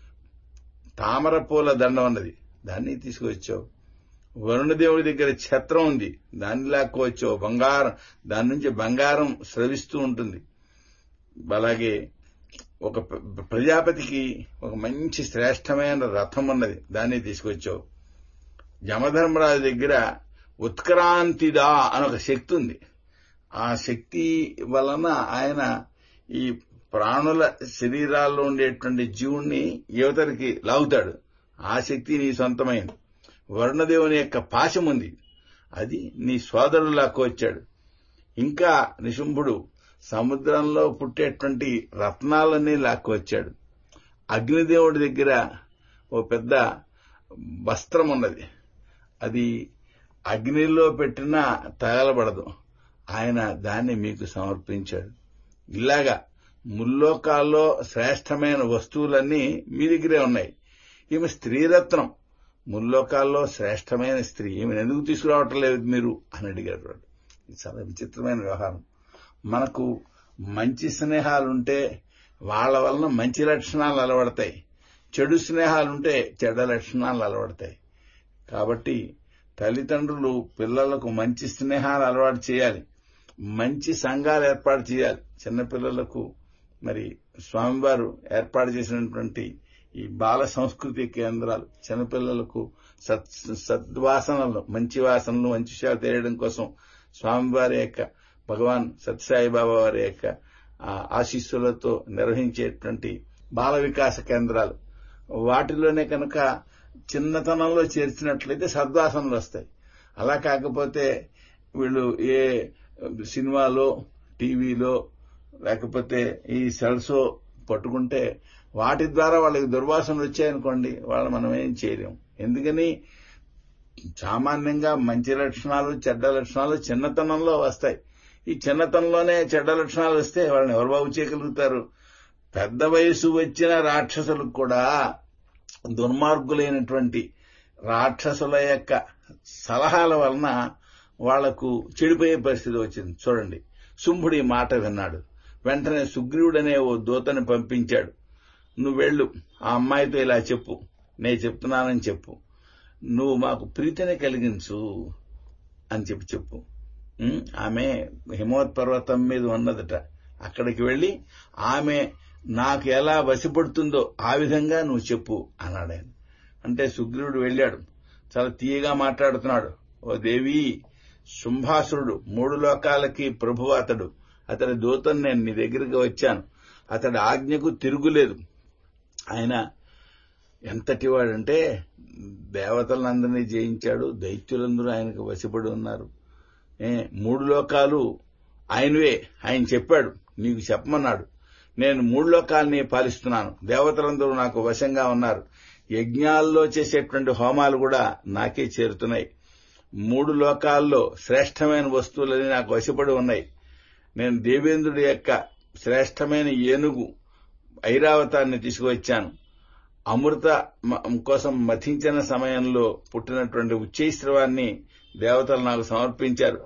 తామర పూల దండం ఉన్నది దాన్ని తీసుకువచ్చావు వరుణదేవుడి దగ్గర ఛత్రం ఉంది దాన్ని లాక్కోవచ్చావు బంగారం దాని నుంచి బంగారం స్రవిస్తూ ఉంటుంది అలాగే ఒక ప్ర- ప్రజాపతికి ఒక మంచి శ్రేష్టమైన రథం ఉన్నది దాన్ని తీసుకొచ్చావు యమధర్మరాజు దగ్గర ఉత్క్రాంతిదా అని ఒక శక్తి ఉంది ఆ శక్తి వలన ఆయన ఈ ప్రాణుల శరీరాల్లో ఉండేటువంటి జీవుణ్ణి యువతరికి లాగుతాడు ఆ శక్తి నీ సొంతమైంది వరుణదేవుని యొక్క పాశం ఉంది అది నీ సోదరుడు లాక్కొచ్చాడు ఇంకా నిశుంభుడు సముద్రంలో పుట్టేటువంటి రత్నాలన్నీ లాక్కొచ్చాడు అగ్నిదేవుడి దగ్గర ఓ పెద్ద వస్త్రం ఉన్నది అది అగ్నిలో పెట్టినా తగలబడదు ఆయన దాన్ని మీకు సమర్పించాడు ఇలాగా ముల్లోకాల్లో శ్రేష్టమైన వస్తువులన్నీ మీ దగ్గరే ఉన్నాయి ఈమె స్త్రీరత్నం ముల్లోకాల్లో శ్రేష్టమైన స్త్రీ ఈమెను ఎందుకు తీసుకురావటం లేదు మీరు అని అడిగాడు వాడు ఇది చాలా విచిత్రమైన వ్యవహారం మనకు మంచి స్నేహాలుంటే వాళ్ళ వలన మంచి లక్షణాలు అలవడతాయి చెడు స్నేహాలుంటే చెడ్డ లక్షణాలు అలవడతాయి కాబట్టి తల్లిదండ్రులు పిల్లలకు మంచి స్నేహాలు అలవాటు చేయాలి మంచి సంఘాలు ఏర్పాటు చేయాలి చిన్నపిల్లలకు మరి స్వామివారు ఏర్పాటు చేసినటువంటి ఈ బాల సంస్కృతి కేంద్రాలు చిన్నపిల్లలకు సత్ సద్వాసనలు మంచి వాసనలు మంచి విషయాలు తెలియడం కోసం స్వామివారి యొక్క భగవాన్ సత్యసాయి బాబా వారి యొక్క ఆ, ఆశీస్సులతో నిర్వహించేటువంటి బాల వికాస కేంద్రాలు వాటిలోనే కనుక చిన్నతనంలో చేర్చినట్లయితే సద్వాసనలు వస్తాయి అలా కాకపోతే వీళ్ళు ఏ సినిమాలో టీవీలో లేకపోతే ఈ సెల్సో పట్టుకుంటే వాటి ద్వారా వాళ్ళకి దుర్వాసనలు వచ్చాయనుకోండి వాళ్ళు మనం ఏం చేయలేం ఎందుకని సామాన్యంగా మంచి లక్షణాలు చెడ్డ లక్షణాలు చిన్నతనంలో వస్తాయి ఈ చిన్నతనంలోనే చెడ్డ లక్షణాలు వస్తే వాళ్ళని ఎవరు బాగు చేయగలుగుతారు పెద్ద వయసు వచ్చిన రాక్షసులకు కూడా దుర్మార్గులైనటువంటి రాక్షసుల యొక్క సలహాల వలన వాళ్లకు చెడిపోయే పరిస్థితి వచ్చింది చూడండి శుంభుడి మాట విన్నాడు వెంటనే సుగ్రీవుడనే ఓ దూతని పంపించాడు నువ్వు వెళ్ళు ఆ అమ్మాయితో ఇలా చెప్పు నేను చెప్తున్నానని చెప్పు నువ్వు మాకు ప్రీతిని కలిగించు అని చెప్పి చెప్పు ఉం? ఆమె హిమవత్ పర్వతం మీద ఉన్నదట అక్కడికి వెళ్లి ఆమె నాకు ఎలా వశపడుతుందో ఆ విధంగా నువ్వు చెప్పు అన్నాడు ఆయన అంటే సుగ్రీవుడు వెళ్ళాడు చాలా తీయగా మాట్లాడుతున్నాడు ఓ దేవి శుంభాసురుడు మూడు లోకాలకి ప్రభు అతడు అతడి దూతను నేను నీ దగ్గరికి వచ్చాను అతడి ఆజ్ఞకు తిరుగులేదు ఆయన ఎంతటి వాడంటే దేవతలందరినీ జయించాడు దైత్యులందరూ ఆయనకు వశపడి ఉన్నారు ఏ, మూడు లోకాలు ఆయనవే ఆయన చెప్పాడు నీకు చెప్పమన్నాడు నేను మూడు లోకాలని పాలిస్తున్నాను దేవతలందరూ నాకు వశంగా ఉన్నారు యజ్ఞాల్లో చేసేటువంటి హోమాలు కూడా నాకే చేరుతున్నాయి మూడు లోకాల్లో శ్రేష్టమైన వస్తువులని నాకు వశపడి ఉన్నాయి నేను దేవేంద్రుడి యొక్క శ్రేష్టమైన ఏనుగు ఐరావతాన్ని తీసుకువచ్చాను అమృత మ- కోసం మథించిన సమయంలో పుట్టినటువంటి ఉచ్చైశ్రవాన్ని దేవతలు నాకు సమర్పించారు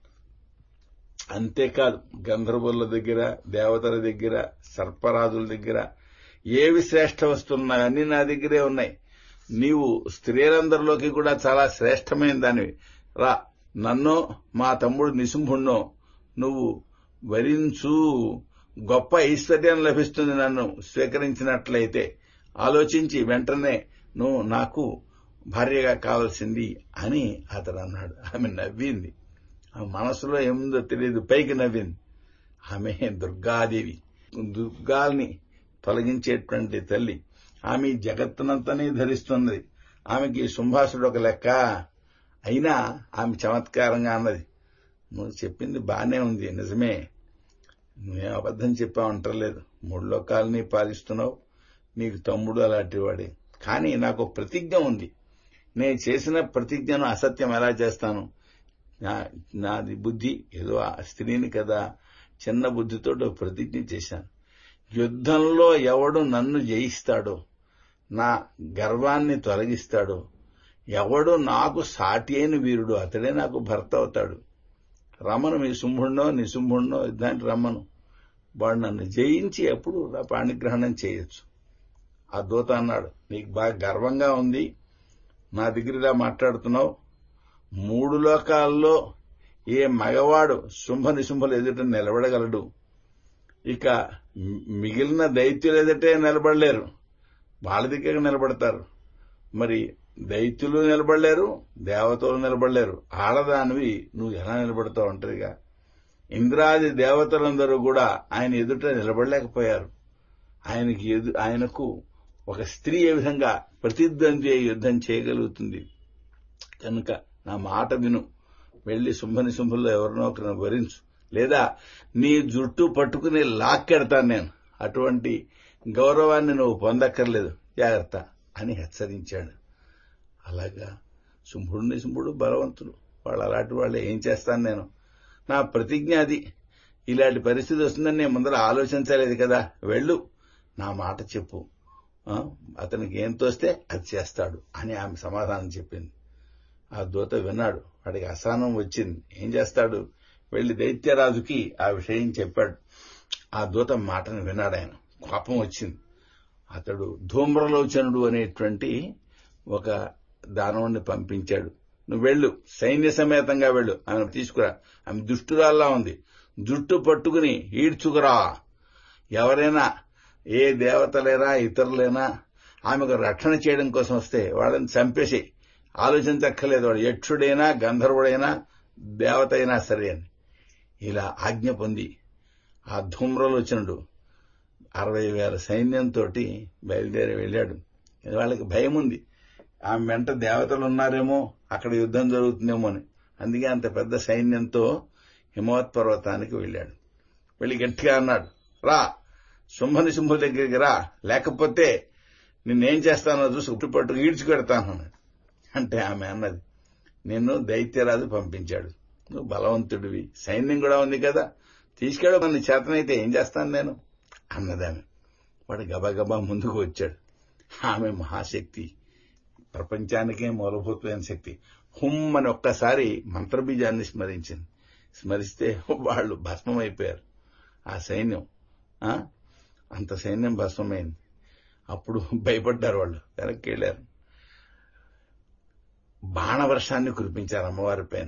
అంతేకాదు గంధర్వుల దగ్గర దేవతల దగ్గర సర్పరాజుల దగ్గర ఏవి శ్రేష్ఠ వస్తున్నాయి అన్ని నా దగ్గరే ఉన్నాయి నీవు స్త్రీలందరిలోకి కూడా చాలా శ్రేష్టమైన దానివి రా నన్నో మా తమ్ముడు నిశుంభుణ్ణో నువ్వు వరించు గొప్ప ఐశ్వర్యం లభిస్తుంది నన్ను స్వీకరించినట్లయితే ఆలోచించి వెంటనే నువ్వు నాకు భార్యగా కావాల్సింది అని అతడు అన్నాడు ఆమె నవ్వింది ఆ మనసులో ఏముందో తెలియదు పైకి నవ్వింది ఆమె దుర్గాదేవి దుర్గాల్ని తొలగించేటువంటి తల్లి ఆమె ఈ జగత్తునంతనే ధరిస్తున్నది ఆమెకి శుంభాసుడు ఒక లెక్క అయినా ఆమె చమత్కారంగా అన్నది నువ్వు చెప్పింది బానే ఉంది నిజమే నువ్వేం అబద్ధం చెప్పావంటలేదు మూడు లోకాలని పాలిస్తున్నావు నీకు తమ్ముడు అలాంటి వాడే కానీ నాకు ఒక ప్రతిజ్ఞ ఉంది నేను చేసిన ప్రతిజ్ఞను అసత్యం ఎలా చేస్తాను నా- నాది బుద్ధి ఏదో ఆ స్త్రీని కదా చిన్న బుద్ధితో ఒక ప్రతిజ్ఞ చేశాను యుద్ధంలో ఎవడు నన్ను జయిస్తాడో నా గర్వాన్ని తొలగిస్తాడో ఎవడు నాకు సాటి అయిన వీరుడు అతడే నాకు భర్త అవుతాడు రమ్మను మీ శుంభుణ్ణో నిశుంభుణ్ణో యుద్ధానికి రమ్మను వాడు నన్ను జయించి ఎప్పుడు నా పాణిగ్రహణం చేయొచ్చు ఆ దూత అన్నాడు నీకు బాగా గర్వంగా ఉంది నా దగ్గర ఇలా మాట్లాడుతున్నావు మూడు లోకాల్లో ఏ మగవాడు శుంభ నిశుంభలు ఎదుట నిలబడగలడు ఇక మి- మిగిలిన దైత్యులు ఎదుటే నిలబడలేరు వాళ్ళ దగ్గర నిలబడతారు మరి దైత్యులు నిలబడలేరు దేవతలు నిలబడలేరు ఆడదానివి నువ్వు ఎలా నిలబడతావు ఒంటరిగా ఇంద్రాది దేవతలందరూ కూడా ఆయన ఎదుట నిలబడలేకపోయారు ఆయనకి ఎదు ఆయనకు ఒక స్త్రీ ఏ విధంగా ప్రతిద్వంద్వి అయి యుద్ధం చేయగలుగుతుంది కనుక నా మాట విను వెళ్లి శుంభని శుంభుల్లో ఎవరినో ఒకరిని వరించు లేదా నీ జుట్టు పట్టుకుని లాక్కెడతాను నేను అటువంటి గౌరవాన్ని నువ్వు పొందక్కర్లేదు జాగ్రత్త అని హెచ్చరించాడు అలాగా శుంభుడిని శుంభుడు బలవంతుడు వాళ్ళు అలాంటి వాళ్ళు ఏం చేస్తాను నేను నా ప్రతిజ్ఞ అది ఇలాంటి పరిస్థితి వస్తుందని నేను ముందర ఆలోచించలేదు కదా వెళ్ళు నా మాట చెప్పు ఆ, అతనికి ఏం తోస్తే అది చేస్తాడు అని ఆమె సమాధానం చెప్పింది ఆ దూత విన్నాడు వాడికి అసహనం వచ్చింది ఏం చేస్తాడు వెళ్లి దైత్యరాజుకి ఆ విషయం చెప్పాడు ఆ దూత మాటను విన్నాడు ఆయన కోపం వచ్చింది అతడు ధూమ్రలోచనుడు అనేటువంటి ఒక దానవుణ్ణి పంపించాడు నువ్వు వెళ్ళు సైన్య సమేతంగా వెళ్ళు ఆమెను తీసుకురా ఆమె దుష్టురాల్లా ఉంది జుట్టు పట్టుకుని ఈడ్చుకురా ఎవరైనా ఏ దేవతలైనా ఇతరులైనా ఆమెకు రక్షణ చేయడం కోసం వస్తే వాళ్ళని చంపేసి ఆలోచించక్కర్లేదు వాడు యక్షుడైనా గంధర్వుడైనా దేవత అయినా సరే అని ఇలా ఆజ్ఞ పొంది ఆ ధూమ్రలోచనుడు అరవై వేల సైన్యంతో బయలుదేరి వెళ్ళాడు వాళ్ళకి భయం ఉంది ఆమె వెంట దేవతలు ఉన్నారేమో అక్కడ యుద్ధం జరుగుతుందేమో అని అందుకే అంత పెద్ద సైన్యంతో హిమవత్ పర్వతానికి వెళ్ళాడు వెళ్ళి గట్టిగా అన్నాడు రా శుంభని శుంభుల దగ్గరికి రా లేకపోతే నిన్నేం చేస్తానో చూసి ఉట్టుపట్టు ఈడ్చుకెడతాను అన్నాడు. అంటే ఆమె అన్నది నిన్ను దైత్యరాజు పంపించాడు నువ్వు బలవంతుడివి సైన్యం కూడా ఉంది కదా తీసుకెళ్ళి మన చేతనైతే ఏం చేస్తాను నేను అన్నది ఆమె వాడు గబగబా ముందుకు వచ్చాడు ఆమె మహాశక్తి ప్రపంచానికే మూలభూతమైన శక్తి హుమ్ అని ఒక్కసారి మంత్రబీజాన్ని స్మరించింది స్మరిస్తే వాళ్ళు భస్మమైపోయారు ఆ సైన్యం ఆ? అంత సైన్యం భస్మమైంది అప్పుడు భయపడ్డారు వాళ్ళు వెనక్కి వెళ్ళారు బాణవర్షాన్ని కురిపించారు అమ్మవారి పైన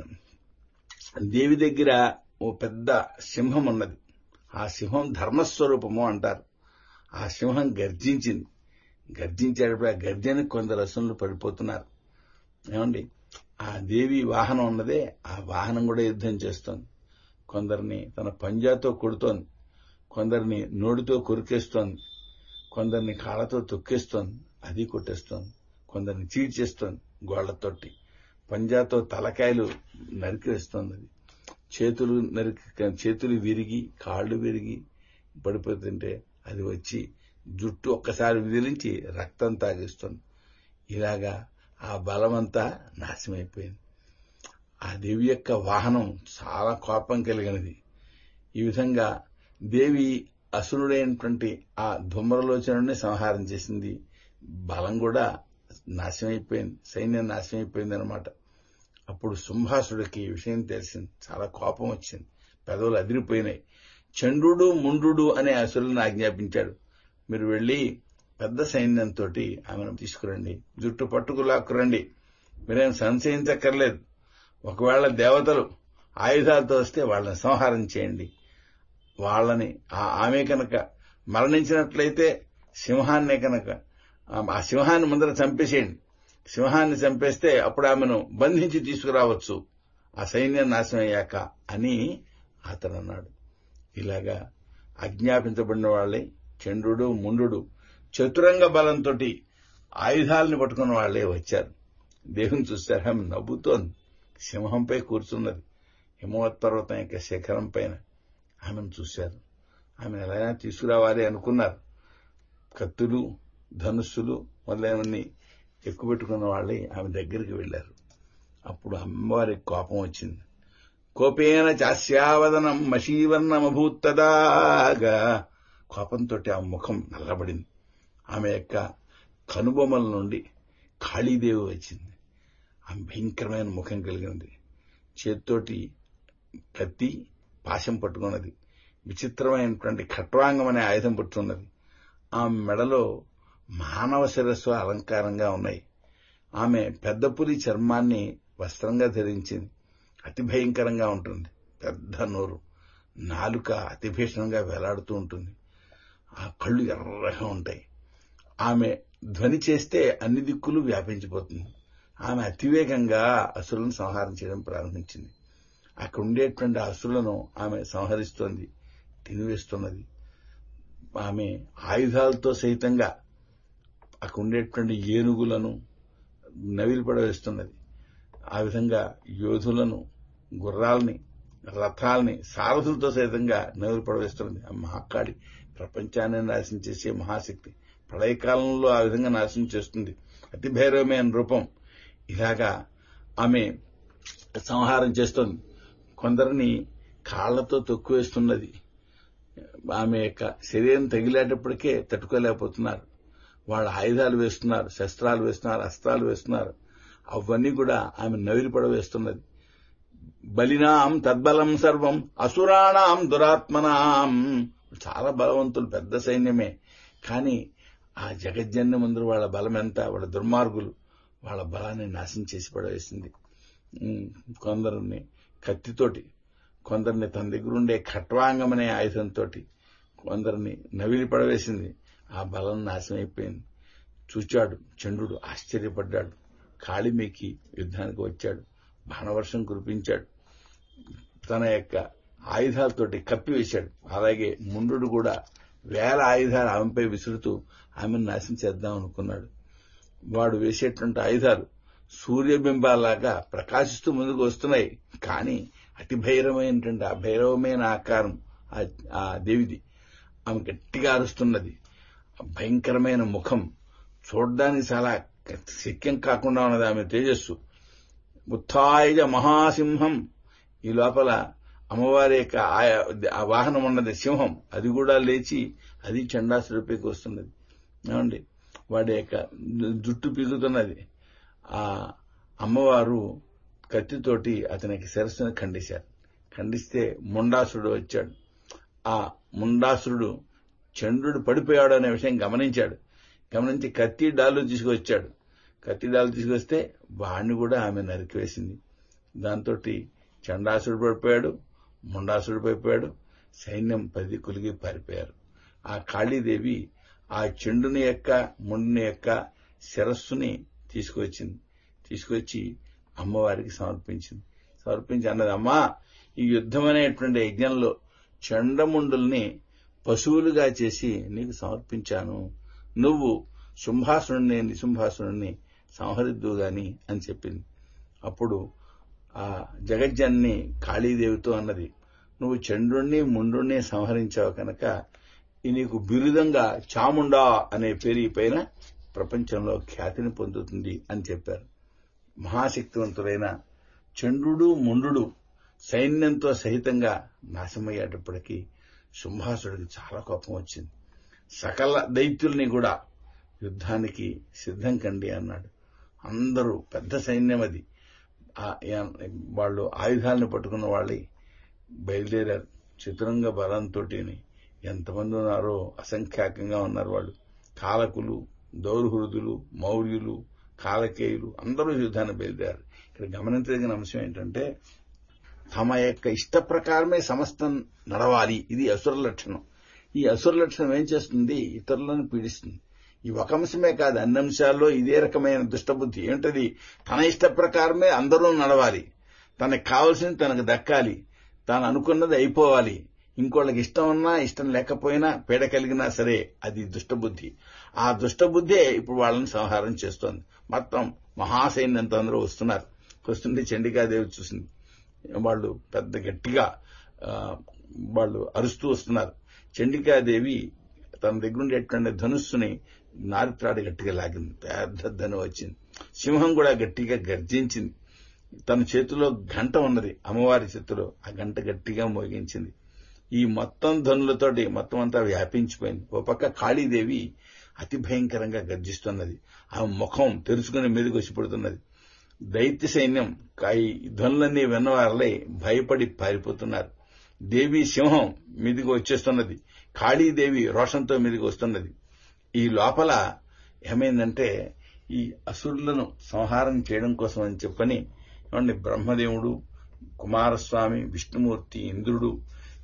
దేవి దగ్గర ఓ పెద్ద సింహం ఉన్నది ఆ సింహం ధర్మస్వరూపము అంటారు ఆ సింహం గర్జించింది గర్జించేటప్పుడు ఆ గర్జనకి కొందరు రసంలో పడిపోతున్నారు ఏమండి ఆ దేవి వాహనం ఉన్నదే ఆ వాహనం కూడా యుద్ధం చేస్తోంది కొందరిని తన పంజాతో కొడుతోంది కొందరిని నోటితో కొరికేస్తోంది కొందరిని కాళ్ళతో తొక్కేస్తోంది అది కొట్టేస్తోంది కొందరిని చీడ్చేస్తోంది గోళ్లతోటి పంజాతో తలకాయలు నరికేస్తోంది అది చేతులు నరికి చేతులు విరిగి కాళ్ళు విరిగి పడిపోతుంటే అది వచ్చి జుట్టు ఒక్కసారి విదిలించి రక్తం తాగిస్తుంది ఇలాగా ఆ బలమంతా నాశమైపోయింది ఆ దేవి యొక్క వాహనం చాలా కోపం కలిగినది ఈ విధంగా దేవి అసురుడైనటువంటి ఆ ధుమ్రలోచనుడిని సంహారం చేసింది బలం కూడా నాశనమైపోయింది సైన్యం నాశనమైపోయింది అనమాట అప్పుడు శుంభాసుడికి ఈ విషయం తెలిసింది చాలా కోపం వచ్చింది పెదవులు అదిరిపోయినాయి చండ్రుడు ముండ్రుడు అనే అసురులను ఆజ్ఞాపించాడు మీరు వెళ్లి పెద్ద సైన్యంతో ఆమెను తీసుకురండి జుట్టు పట్టుకు లాక్కురండి మీరేం సంశయించక్కర్లేదు ఒకవేళ దేవతలు ఆయుధాలతో వస్తే వాళ్ళని సంహారం చేయండి వాళ్ళని ఆ- ఆమె కనుక మరణించినట్లయితే సింహాన్నే కనుక ఆ- ఆ సింహాన్ని ముందర చంపేసేయండి సింహాన్ని చంపేస్తే అప్పుడు ఆమెను బంధించి తీసుకురావచ్చు ఆ సైన్యం నాశనం అయ్యాక అని అతను అన్నాడు ఇలాగా ఆజ్ఞాపించబడిన వాళ్ళే చంద్రుడు ముండు చతురంగ బలంతో ఆయుధాలను పట్టుకున్న వాళ్లే వచ్చారు దేవుని చూస్తారు ఆమె నవ్వుతోంది సింహంపై కూర్చున్నది హిమవత్ పర్వతం యొక్క శిఖరం పైన ఆమెను చూశారు ఆమెను ఎలాగైనా తీసుకురావాలి అనుకున్నారు కత్తులు ధనుస్సులు మొదలైనవన్నీ ఎక్కుపెట్టుకున్న వాళ్ళే ఆమె దగ్గరికి వెళ్లారు అప్పుడు అమ్మవారికి కోపం వచ్చింది కోపేన చాస్యావదనం మషీవర్ణమభూత్తదాగా కోపంతో ఆ ముఖం నల్లబడింది ఆమె యొక్క కనుబొమ్మల నుండి కాళీదేవి వచ్చింది ఆమె భయంకరమైన ముఖం కలిగినది చేత్తోటి కత్తి పాశం పట్టుకున్నది విచిత్రమైనటువంటి ఖట్వాంగం అనే ఆయుధం పట్టుకున్నది ఆమె మెడలో మానవ శిరస్సు అలంకారంగా ఉన్నాయి ఆమె పెద్ద పులి చర్మాన్ని వస్త్రంగా ధరించింది అతి భయంకరంగా ఉంటుంది పెద్ద నోరు నాలుక అతిభీషణంగా వేలాడుతూ ఉంటుంది ఆ కళ్ళు ఎర్రగా ఉంటాయి ఆమె ధ్వని చేస్తే అన్ని దిక్కులు వ్యాపించిపోతుంది ఆమె అతివేగంగా అసురులను సంహారం చేయడం ప్రారంభించింది అక్కడ ఉండేటువంటి అసురులను ఆమె సంహరిస్తోంది తినివేస్తున్నది ఆమె ఆయుధాలతో సహితంగా అక్కడ ఉండేటువంటి ఏనుగులను నవిలి పడవేస్తున్నది ఆ విధంగా యోధులను గుర్రాలని రథాలని సారథులతో సహితంగా నవిలి పడవేస్తున్నది ఆ మహాకాళి ప్రపంచాన్ని నాశనం చేసే మహాశక్తి ప్రళయకాలంలో ఆ విధంగా నాశనం చేస్తుంది అతి భైరవమైన రూపం ఇలాగా ఆమె సంహారం చేస్తోంది కొందరిని కాళ్లతో తొక్కువేస్తున్నది ఆమె యొక్క శరీరం తగిలేటప్పటికే తట్టుకోలేకపోతున్నారు వాళ్ళ ఆయుధాలు వేస్తున్నారు శస్త్రాలు వేస్తున్నారు అస్త్రాలు వేస్తున్నారు అవన్నీ కూడా ఆమె నవిలి పడవేస్తున్నది బలినాం తద్బలం సర్వం అసురాణాం దురాత్మనాం చాలా బలవంతులు పెద్ద సైన్యమే కానీ ఆ జగజ్జన్య ముందు వాళ్ళ బలం ఎంత వాళ్ళ దుర్మార్గులు వాళ్ళ బలాన్ని నాశనం చేసి పడవేసింది ఉమ్, కొందరిని కత్తితోటి కొందరిని తన దగ్గరుండే ఖట్వాంగం అనే ఆయుధంతో కొందరిని నవిలి పడవేసింది ఆ బలం నాశనం అయిపోయింది చూచాడు చంద్రుడు ఆశ్చర్యపడ్డాడు కాళిమీకి యుద్ధానికి వచ్చాడు బాణవర్షం కురిపించాడు తన యొక్క ఆయుధాలతోటి కప్పివేశాడు అలాగే ముండు కూడా వేల ఆయుధాలు ఆమెపై విసురుతూ ఆమెను నాశనం చేద్దాం అనుకున్నాడు వాడు వేసేటువంటి ఆయుధాలు సూర్యబింబాలాగా ప్రకాశిస్తూ ముందుకు వస్తున్నాయి కానీ అతి భైరవమైనటువంటి ఆ భైరవమైన ఆకారం ఆ- ఆ దేవిది ఆమె గట్టిగా అరుస్తున్నది ఆ భయంకరమైన ముఖం చూడ్డానికి చాలా శక్యం కాకుండా ఉన్నది ఆమె తేజస్సు ఉత్థాయ మహాసింహం ఈ లోపల అమ్మవారి యొక్క ఆ- ఆ వాహనం ఉన్నది సింహం అది కూడా లేచి అది చండాసుడిపైకి వస్తున్నది ఏమండి వాడి యొక్క జుట్టు పీకుతున్నది ఆ అమ్మవారు కత్తితోటి అతనికి శిరస్సును ఖండించారు ఖండిస్తే ముండాసురుడు వచ్చాడు ఆ ముండాసురుడు చంద్రుడు పడిపోయాడు అనే విషయం గమనించాడు గమనించి కత్తి డాలు తీసుకొచ్చాడు కత్తి డాలు తీసుకొస్తే వాణ్ణి కూడా ఆమె నరికివేసింది దాంతో చండాసుడు పడిపోయాడు ముండాసుడు పడిపోయాడు సైన్యం పది కులిగి పారిపోయారు ఆ కాళీదేవి ఆ చెండుని యొక్క ముండుని యొక్క శిరస్సుని తీసుకువచ్చింది తీసుకొచ్చి అమ్మవారికి సమర్పించింది సమర్పించి అన్నది అమ్మా ఈ యుద్ధం అనేటువంటి యజ్ఞంలో చండముండుల్ని పశువులుగా చేసి నీకు సమర్పించాను నువ్వు శుంభాసురుణ్ణి నిశుంభాసురుణ్ణి సంహరిద్దు గాని అని చెప్పింది అప్పుడు ఆ జగజ్జన్ని కాళీదేవితో అన్నది నువ్వు చంద్రుణ్ణి ముండుణ్ణి సంహరించావు కనుక ఈ నీకు బిరుదంగా చాముండా అనే పేరు ఈ పైన ప్రపంచంలో ఖ్యాతిని పొందుతుంది అని చెప్పారు మహాశక్తివంతులైన చంద్రుడు ముండు సైన్యంతో సహితంగా నాశమయ్యేటప్పటికీ శుంభాసుడికి చాలా కోపం వచ్చింది సకల దైత్యుల్ని కూడా యుద్ధానికి సిద్ధం కండి అన్నాడు అందరూ పెద్ద సైన్యం అది ఆ యా- వాళ్ళు ఆయుధాలను పట్టుకున్న వాళ్ళే బయలుదేరారు చతురంగ బలంతో ఎంతమంది ఉన్నారో అసంఖ్యాకంగా ఉన్నారు వాళ్ళు కాలకులు దౌర్హృదులు మౌర్యులు కాలకేయులు అందరూ యుద్ధాన్ని బయలుదేరారు ఇక్కడ గమనించదగిన అంశం ఏంటంటే తమ యొక్క ఇష్ట ప్రకారమే సమస్తం నడవాలి ఇది అసుర లక్షణం ఈ అసుర లక్షణం ఏం చేస్తుంది ఇతరులను పీడిస్తుంది ఈ ఒక అంశమే కాదు అన్ని అంశాల్లో ఇదే రకమైన దుష్టబుద్ధి ఏంటది తన ఇష్ట ప్రకారమే అందరూ నడవాలి తనకు కావలసింది తనకు దక్కాలి తాను అనుకున్నది అయిపోవాలి ఇంకోళ్ళకి ఇష్టం ఉన్నా ఇష్టం లేకపోయినా పీడ కలిగినా సరే అది దుష్టబుద్ధి ఆ దుష్టబుద్ధే ఇప్పుడు వాళ్ళని సంహారం చేస్తోంది మొత్తం మహాసైన్యంతో అందరూ వస్తున్నారు వస్తుంటే చండికాదేవి చూసింది వాళ్ళు పెద్ద గట్టిగా ఆ, వాళ్ళు అరుస్తూ వస్తున్నారు చండికాదేవి తన దగ్గర ఉండేటువంటి ధనుస్సుని నారిత్రాడు గట్టిగా లాగింది పెద్ద ధను వచ్చింది సింహం కూడా గట్టిగా గర్జించింది తన చేతిలో గంట ఉన్నది అమ్మవారి చేతిలో ఆ గంట గట్టిగా మోగించింది ఈ మొత్తం ధనులతోటి మొత్తం అంతా వ్యాపించిపోయింది ఓ పక్క కాళీదేవి అతి భయంకరంగా గర్జిస్తున్నది ఆ ముఖం తెరుచుకుని మీదకి వచ్చి పడుతున్నది దైత్య సైన్యం కా- ఈ ధ్వనులన్నీ విన్నవారలై భయపడి పారిపోతున్నారు దేవి సింహం మీదికి వచ్చేస్తున్నది కాళీదేవి రోషంతో మీదికి వస్తున్నది ఈ లోపల ఏమైందంటే ఈ అసురులను సంహారం చేయడం కోసం అని చెప్పని ఏమండి బ్రహ్మదేవుడు కుమారస్వామి విష్ణుమూర్తి ఇంద్రుడు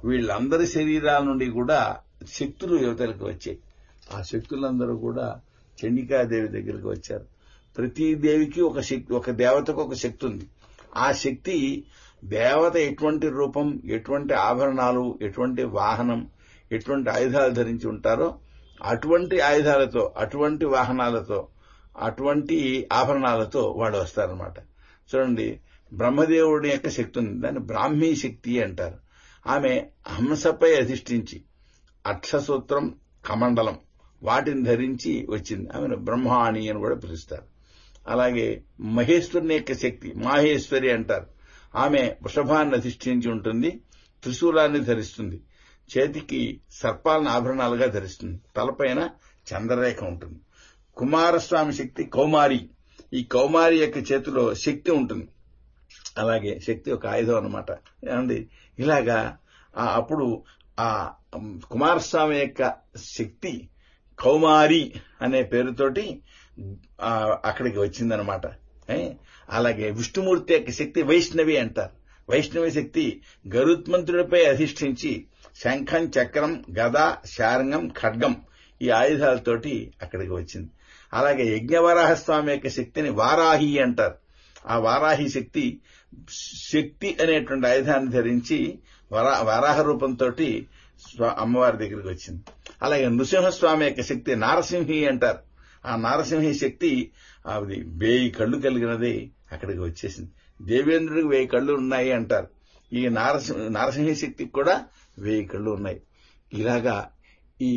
వీళ్ళందరి శరీరాల నుండి కూడా శక్తులు యువతలకు వచ్చాయి ఆ శక్తులందరూ కూడా చండికాదేవి దగ్గరికి వచ్చారు ప్రతి దేవికి ఒక శక్తి ఒక దేవతకు ఒక శక్తి ఉంది ఆ శక్తి దేవత ఎటువంటి రూపం ఎటువంటి ఆభరణాలు ఎటువంటి వాహనం ఎటువంటి ఆయుధాలు ధరించి ఉంటారో అటువంటి ఆయుధాలతో అటువంటి వాహనాలతో అటువంటి ఆభరణాలతో వాళ్ళు వస్తారనమాట చూడండి బ్రహ్మదేవుడి యొక్క శక్తి ఉంది దాన్ని బ్రాహ్మీ శక్తి అంటారు ఆమె హంసపై అధిష్ఠించి అక్షసూత్రం కమండలం వాటిని ధరించి వచ్చింది ఆమెను బ్రహ్మాణి అని కూడా పిలుస్తారు అలాగే మహేశ్వరుని యొక్క శక్తి మాహేశ్వరి అంటారు ఆమె వృషభాన్ని అధిష్ఠించి ఉంటుంది త్రిశూలాన్ని ధరిస్తుంది చేతికి సర్పాలను ఆభరణాలుగా ధరిస్తుంది తలపైన చంద్రరేఖ ఉంటుంది కుమారస్వామి శక్తి కౌమారి ఈ కౌమారి యొక్క చేతిలో శక్తి ఉంటుంది అలాగే శక్తి ఒక ఆయుధం అనమాట ఏమండి ఇలాగా ఆ అప్పుడు ఆ కుమారస్వామి యొక్క శక్తి కౌమారి అనే పేరుతోటి ఆ, అక్కడికి వచ్చిందనమాట ఏ? అలాగే విష్ణుమూర్తి యొక్క శక్తి వైష్ణవి అంటారు వైష్ణవి శక్తి గరుత్మంతుడిపై అధిష్ఠించి శంఖం చక్రం గద శారంగం ఖడ్గం ఈ ఆయుధాలతోటి అక్కడికి వచ్చింది అలాగే యజ్ఞవరాహ స్వామి యొక్క శక్తిని వారాహి అంటారు ఆ వారాహి శక్తి శక్తి అనేటువంటి ఆయుధాన్ని ధరించి వరా వారాహ రూపంతో అమ్మవారి దగ్గరికి వచ్చింది అలాగే నృసింహస్వామి యొక్క శక్తి నారసింహి అంటారు ఆ నారసింహి శక్తి అది వేయి కళ్ళు కలిగినది అక్కడికి వచ్చేసింది దేవేంద్రుడికి వేయి కళ్ళు ఉన్నాయి అంటారు ఈ నారసింహ నారసింహి శక్తికి కూడా వేయి కళ్ళు ఉన్నాయి ఇలాగా ఈ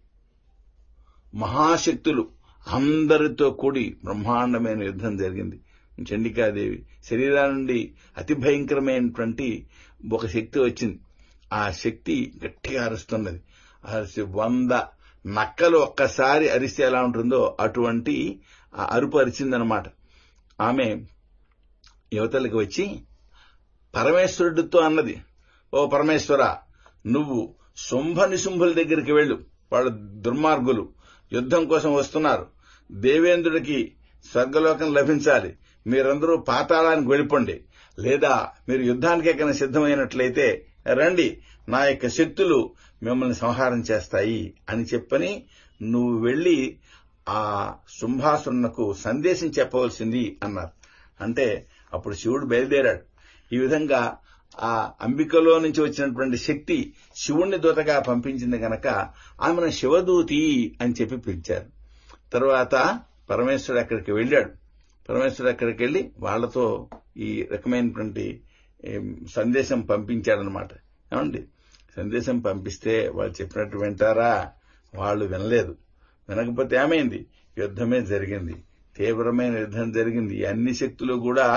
మహాశక్తులు అందరితో కూడి బ్రహ్మాండమైన యుద్ధం జరిగింది చండికాదేవి శరీరం నుండి అతి భయంకరమైనటువంటి ఒక శక్తి వచ్చింది ఆ శక్తి గట్టిగా అరుస్తున్నది అరిసి వంద నక్కలు ఒక్కసారి అరిస్తే ఎలా ఉంటుందో అటువంటి ఆ అరుపు అరిచిందనమాట ఆమె యువతలకి వచ్చి పరమేశ్వరుడితో అన్నది ఓ పరమేశ్వర నువ్వు శుంభ నిశుంభుల దగ్గరికి వెళ్ళు వాళ్ళు దుర్మార్గులు యుద్ధం కోసం వస్తున్నారు దేవేంద్రుడికి స్వర్గలోకం లభించాలి మీరందరూ పాతాళానికి వెళ్ళిపోండి లేదా మీరు యుద్ధానికి ఎక్కడ సిద్ధమైనట్లయితే రండి నా యొక్క శక్తులు మిమ్మల్ని సంహారం చేస్తాయి అని చెప్పని నువ్వు వెళ్లి ఆ శుంభాసురునకు సందేశం చెప్పవలసింది అన్నారు అంటే అప్పుడు శివుడు బయలుదేరాడు ఈ విధంగా ఆ అంబికలో నుంచి వచ్చినటువంటి శక్తి శివుణ్ణి దూతగా పంపించింది గనక ఆమెను శివదూతి అని చెప్పి పిలిచారు తరువాత పరమేశ్వరుడు అక్కడికి వెళ్ళాడు పరమేశ్వరుడు అక్కడికి వెళ్లి వాళ్లతో ఈ రకమైనటువంటి ఏం, సందేశం పంపించాడనమాట ఏమండి సందేశం పంపిస్తే వాళ్ళు చెప్పినట్టు వింటారా వాళ్ళు వినలేదు వినకపోతే ఏమైంది యుద్ధమే జరిగింది తీవ్రమైన యుద్ధం జరిగింది ఈ అన్ని శక్తులు కూడా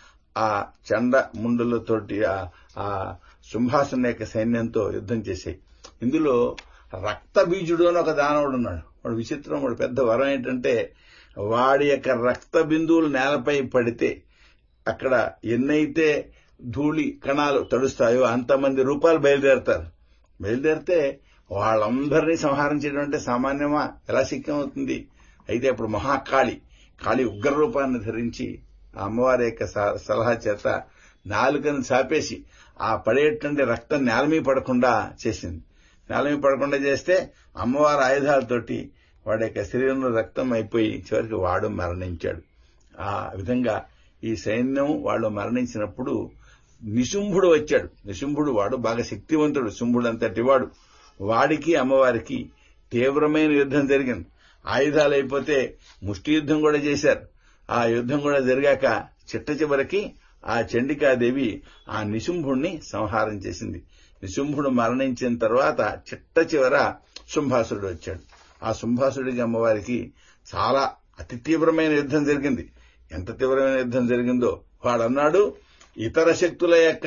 ఆ చండ ముండులతోటి ఆ- ఆ సింహాసన యొక్క సైన్యంతో యుద్ధం చేశాయి ఇందులో రక్త బీజుడు అని ఒక దానవుడు ఉన్నాడు వాడు విచిత్రం వాడు పెద్ద వరం ఏంటంటే వాడి యొక్క రక్త బిందువులు నేలపై పడితే అక్కడ ఎన్నైతే ధూళి కణాలు తడుస్తాయో అంతమంది రూపాయలు బయలుదేరతారు బయలుదేరితే వాళ్ళందరినీ సంహారం చేయడం అంటే సామాన్యమా ఎలా శక్యం అవుతుంది అయితే అప్పుడు మహాకాళి కాళి ఉగ్ర రూపాన్ని ధరించి ఆ అమ్మవారి యొక్క స- సలహా చేత నాలుకను చాపేసి ఆ పడేటువంటి రక్తం నేల మీద పడకుండా చేసింది నేల మీద పడకుండా చేస్తే అమ్మవారి ఆయుధాలతోటి వాడి యొక్క శరీరంలో రక్తం అయిపోయి చివరికి వాడు మరణించాడు ఆ విధంగా ఈ సైన్యం వాళ్ళు మరణించినప్పుడు నిశుంభుడు వచ్చాడు నిశుంభుడు వాడు బాగా శక్తివంతుడు శుంభుడు అంతటి వాడు వాడికి అమ్మవారికి తీవ్రమైన యుద్ధం జరిగింది ఆయుధాలు అయిపోతే ముష్టి యుద్ధం కూడా చేశారు ఆ యుద్ధం కూడా జరిగాక చిట్ట చివరికి ఆ చండికాదేవి ఆ నిశుంభుణ్ణి సంహారం చేసింది నిశుంభుడు మరణించిన తర్వాత చిట్ట చివర శుంభాసురుడు వచ్చాడు ఆ శుంభాసుడికి అమ్మవారికి చాలా అతి తీవ్రమైన యుద్ధం జరిగింది ఎంత తీవ్రమైన యుద్ధం జరిగిందో వాడన్నాడు ఇతర శక్తుల యొక్క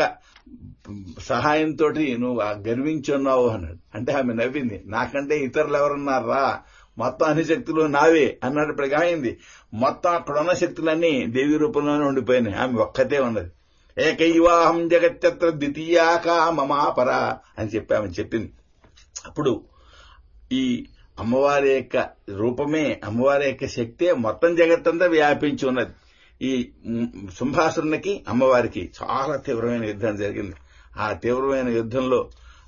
సహాయంతో నువ్వు ఆ గర్వించున్నావు అన్నాడు అంటే ఆమె నవ్వింది నాకంటే ఇతరులు ఎవరున్నారా మొత్తం అన్ని శక్తులు నావే అన్నప్పటికీ అయింది మొత్తం అక్కడ ఉన్న శక్తులన్నీ దేవి రూపంలోనే ఉండిపోయినాయి ఆమె ఒక్కతే ఉన్నది ఏకైవాహం జగత్యత్ర ద్వితీయాకా మమాపర అని చెప్పి ఆమె చెప్పింది అప్పుడు ఈ అమ్మవారి యొక్క రూపమే అమ్మవారి యొక్క శక్తే మొత్తం జగత్తంతా వ్యాపించి ఉన్నది ఈ మ్, శుంభాసురునికి అమ్మవారికి చాలా తీవ్రమైన యుద్ధం జరిగింది ఆ తీవ్రమైన యుద్ధంలో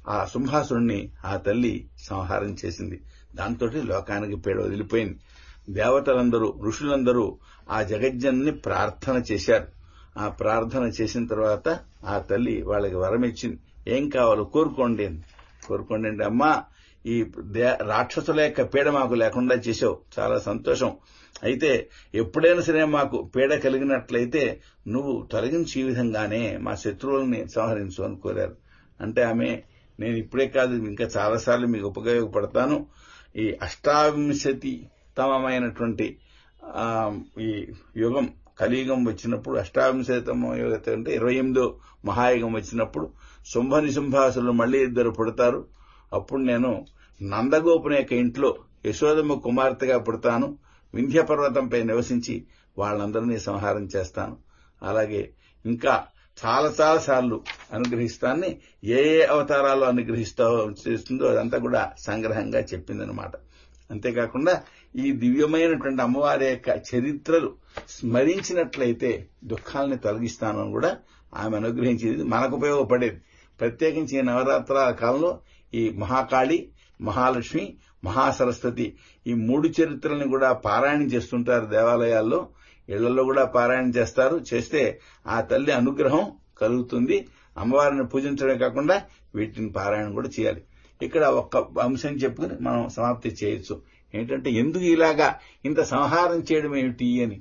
ఆ సింహాసురుణ్ణి ఆ తల్లి సంహారం చేసింది దాంతో లోకానికి పీడ వదిలిపోయింది దేవతలందరూ ఋషులందరూ ఆ జగజ్జన్ని ప్రార్థన చేశారు ఆ ప్రార్థన చేసిన తర్వాత ఆ తల్లి వాళ్ళకి వరం ఇచ్చింది ఏం కావాలో కోరుకోండి అని. కోరుకోండి అంటే అమ్మా ఈ దే- రాక్షసుల యొక్క పీడ మాకు లేకుండా చేసావు చాలా సంతోషం అయితే ఎప్పుడైనా సరే మాకు పీడ కలిగినట్లయితే నువ్వు తొలగించి ఈ విధంగానే మా శత్రువుల్ని సంహరించు అని కోరారు అంటే ఆమె నేను ఇప్పుడే కాదు ఇంకా చాలాసార్లు మీకు ఉపయోగపడతాను ఈ అష్టావింశతి తమమైనటువంటి ఆ, ఈ యుగం కలియుగం వచ్చినప్పుడు అష్టావింశతమ యుగత అంటే ఇరవై ఎనిమిదో మహాయుగం వచ్చినప్పుడు శుంభ నిశుంభాసులు మళ్లీ ఇద్దరు పుడతారు అప్పుడు నేను నందగోపుని యొక్క ఇంట్లో యశోదమ్మ కుమార్తెగా పుడతాను వింధ్య పర్వతంపై నివసించి వాళ్ళందరినీ సంహారం చేస్తాను అలాగే ఇంకా చాలా చాలా సార్లు అనుగ్రహిస్తాన్ని ఏ ఏ అవతారాలు అనుగ్రహిస్తా చేస్తుందో అదంతా కూడా సంగ్రహంగా చెప్పిందనమాట అంతేకాకుండా ఈ దివ్యమైనటువంటి అమ్మవారి యొక్క చరిత్రలు స్మరించినట్లయితే దుఃఖాలని తొలగిస్తాను అని కూడా ఆమె అనుగ్రహించేది మనకు ఉపయోగపడేది ప్రత్యేకించి ఈ నవరాత్రాల కాలంలో ఈ మహాకాళి మహాలక్ష్మి మహాసరస్వతి ఈ మూడు చరిత్రల్ని కూడా పారాయణం చేస్తుంటారు దేవాలయాల్లో ఇళ్లలో కూడా పారాయణం చేస్తారు చేస్తే ఆ తల్లి అనుగ్రహం కలుగుతుంది అమ్మవారిని పూజించడమే కాకుండా వీటిని పారాయణం కూడా చేయాలి ఇక్కడ ఒక్క అంశం చెప్పుకుని మనం సమాప్తి చేయొచ్చు ఏంటంటే ఎందుకు ఇలాగా ఇంత సంహారం చేయడం ఏమిటి అని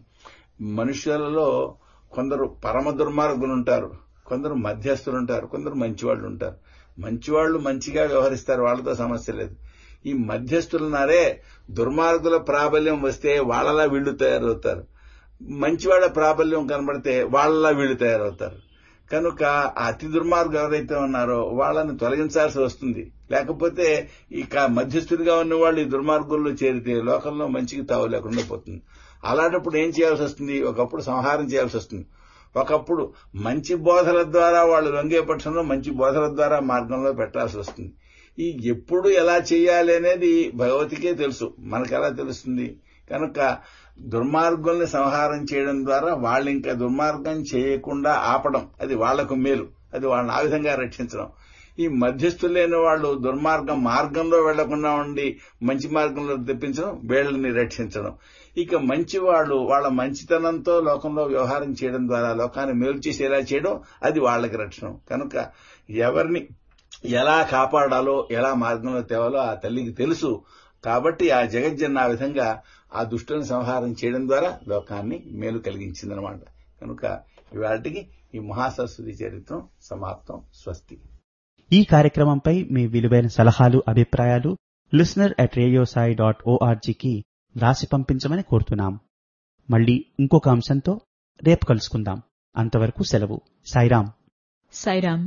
మనుషులలో కొందరు పరమ దుర్మార్గులు ఉంటారు కొందరు మధ్యస్థులు ఉంటారు కొందరు మంచివాళ్ళు ఉంటారు మంచివాళ్ళు మంచిగా వ్యవహరిస్తారు వాళ్ళతో సమస్య లేదు ఈ మధ్యస్థులున్నారే దుర్మార్గుల ప్రాబల్యం వస్తే వాళ్ళలా వీళ్లు తయారవుతారు మంచివాళ్ల ప్రాబల్యం కనబడితే వాళ్ళలా వీళ్లు తయారవుతారు కనుక ఆ అతి దుర్మార్గులు ఎవరైతే ఉన్నారో వాళ్ళని తొలగించాల్సి వస్తుంది లేకపోతే ఇక మధ్యస్థుడిగా ఉన్న వాళ్ళు ఈ దుర్మార్గుల్లో చేరితే లోకంలో మంచికి తావు లేకుండా పోతుంది అలాంటప్పుడు ఏం చేయాల్సి వస్తుంది ఒకప్పుడు సంహారం చేయాల్సి వస్తుంది ఒకప్పుడు మంచి బోధల ద్వారా వాళ్ళు లొంగే పక్షంలో మంచి బోధల ద్వారా మార్గంలో పెట్టాల్సి వస్తుంది ఈ ఎప్పుడు ఎలా చేయాలి అనేది భగవతికే తెలుసు మనకు ఎలా తెలుస్తుంది కనుక దుర్మార్గుల్ని సంహారం చేయడం ద్వారా వాళ్ళు ఇంకా దుర్మార్గం చేయకుండా ఆపడం అది వాళ్లకు మేలు అది వాళ్ళని ఆ విధంగా రక్షించడం ఈ మధ్యస్థులైన వాళ్ళు దుర్మార్గం మార్గంలో వెళ్లకుండా ఉండి మంచి మార్గంలో తెప్పించడం వీళ్ళని రక్షించడం ఇక మంచి వాళ్ళు వాళ్ళ మంచితనంతో లోకంలో వ్యవహారం చేయడం ద్వారా లోకాన్ని మేలు చేసేలా చేయడం అది వాళ్ళకి రక్షణ కనుక ఎవరిని ఎలా కాపాడాలో ఎలా మార్గంలో తేవాలో ఆ తల్లికి తెలుసు కాబట్టి ఆ జగజ్జన్న ఆ విధంగా ఆ దుష్టులను సంహారం చేయడం ద్వారా లోకాన్ని మేలు కలిగించిందనమాట కనుక ఇవాటికి ఈ మహాసరస్వతి చరిత్రం సమాప్తం స్వస్తి ఈ కార్యక్రమంపై మీ విలువైన సలహాలు అభిప్రాయాలు లిసనర్ అట్ రేడియోసాయి డాట్ ఓఆర్జీకి రాసి పంపించమని కోరుతున్నాం మళ్ళీ ఇంకొక అంశంతో రేపు కలుసుకుందాం అంతవరకు సెలవు సాయిరాం సాయిరామ్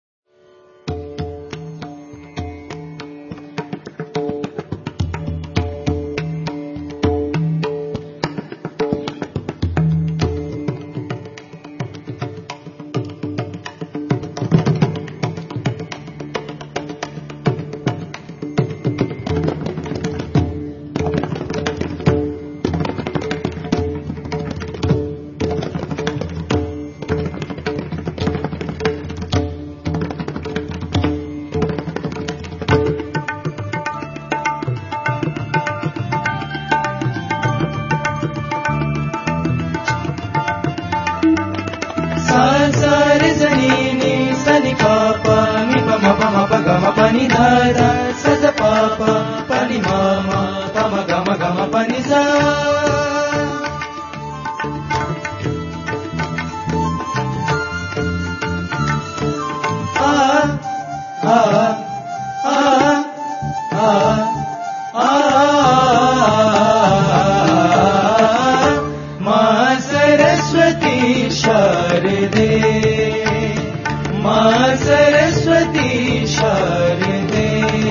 సారి సని ని సని పాప ని పమ పమ ప గమ పని ధార సజ పాప పని మామ పమ గమ గమ పని సా ఆ ఆ ఆ ఆ ఆ మా సరస్వతి శారదే మా సరస్వతి శారదే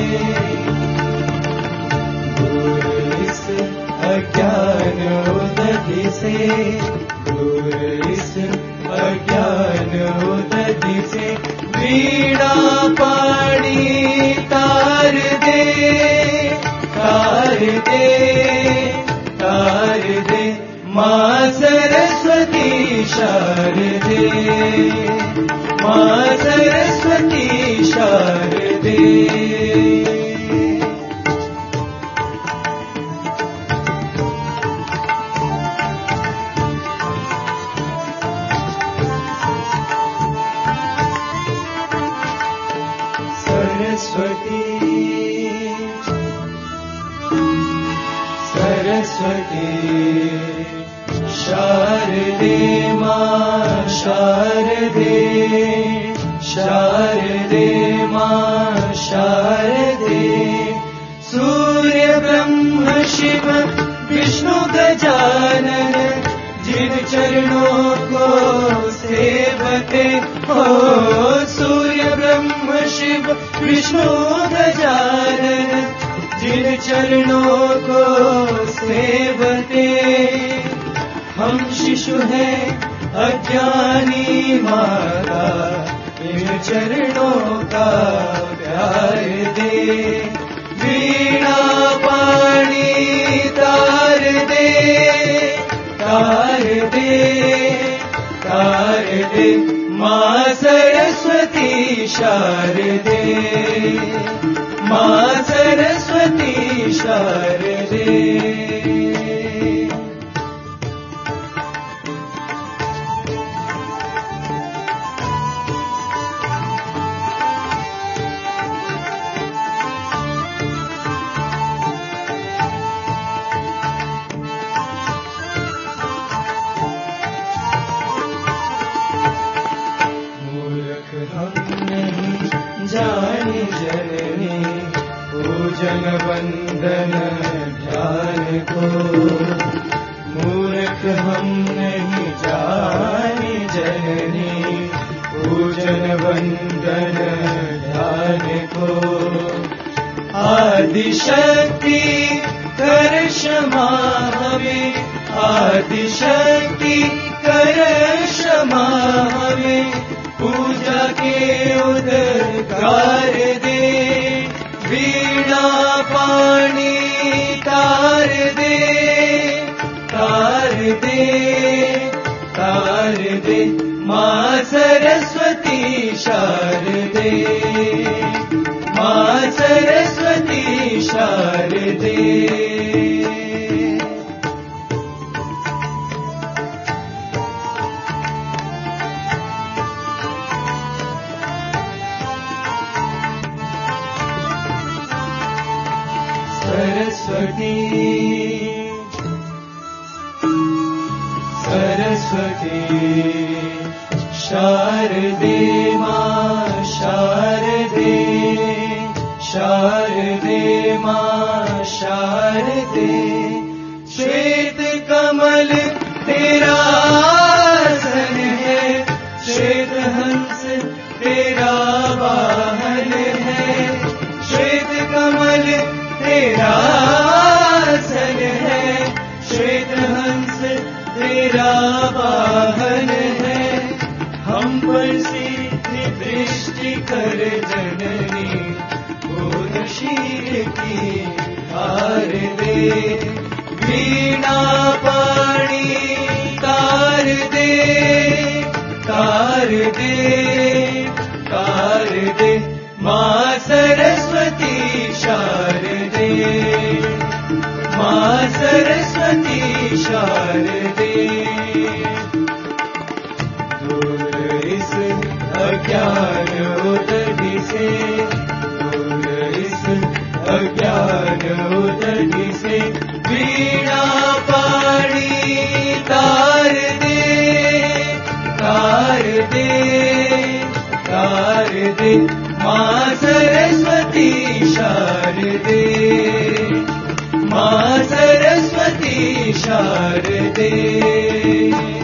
दूर इस अज्ञान उदधि से दूर इस अज्ञान उदधि से वीणा पाणी तार दे तार दे तार दे माँ सरस्वती शारदे माँ सरस्वती शारदे शारदे सरस्वती सरस्वती शारदे मा शारदे शारदे मा शारदे सूर्य ब्रह्म शिव विष्णु गजानन जिन चरणों को सेवते हो सूर्य ब्रह्म शिव विष्णु गजानन जिन चरणों को सेवते हम शिशु हैं अज्ञानी माता इन चरणों का प्यार दे वीणा पाणी तार दे तार दे तार दे माँ सरस्वती शारदे माँ सरस्वती शारदे मूर्ख हम नहीं जाने जननी पूजन वंदन ध्यान को मूर्ख हम नहीं जाने जननी पूजन वंदन ध्यान को आदिशक्ति कर क्षमा हमें आदिशक्ति कर क्षमा हमें पूजा के उदकार दे वीणा पानी तार दे तार दे तार दे माँ सरस्वती शारदे माँ सरस्वती शारदे सरस्वती सरस्वती शारदे माँ शारदे शारदे माँ शारदे श्वेत कमल तेरा आसन है श्वेत हंस तेरा वाहन है श्वेत कमल तेरा आसन है श्वेत हंस तेरा वाहन है हम पर सीधी दृष्टि कर जननी पूर्ण शील की हार दे वीणा पाणी तार दे तार दे तार दे माँ सरस्वती शारदे माँ सरस्वती शारदे दूर इस अज्ञान उदधि से दूर इस अज्ञान उदधि से वीणा पाणी तार दे तार दे तार दे माँ सरस्वती शारदे माँ सरस्वती शारदे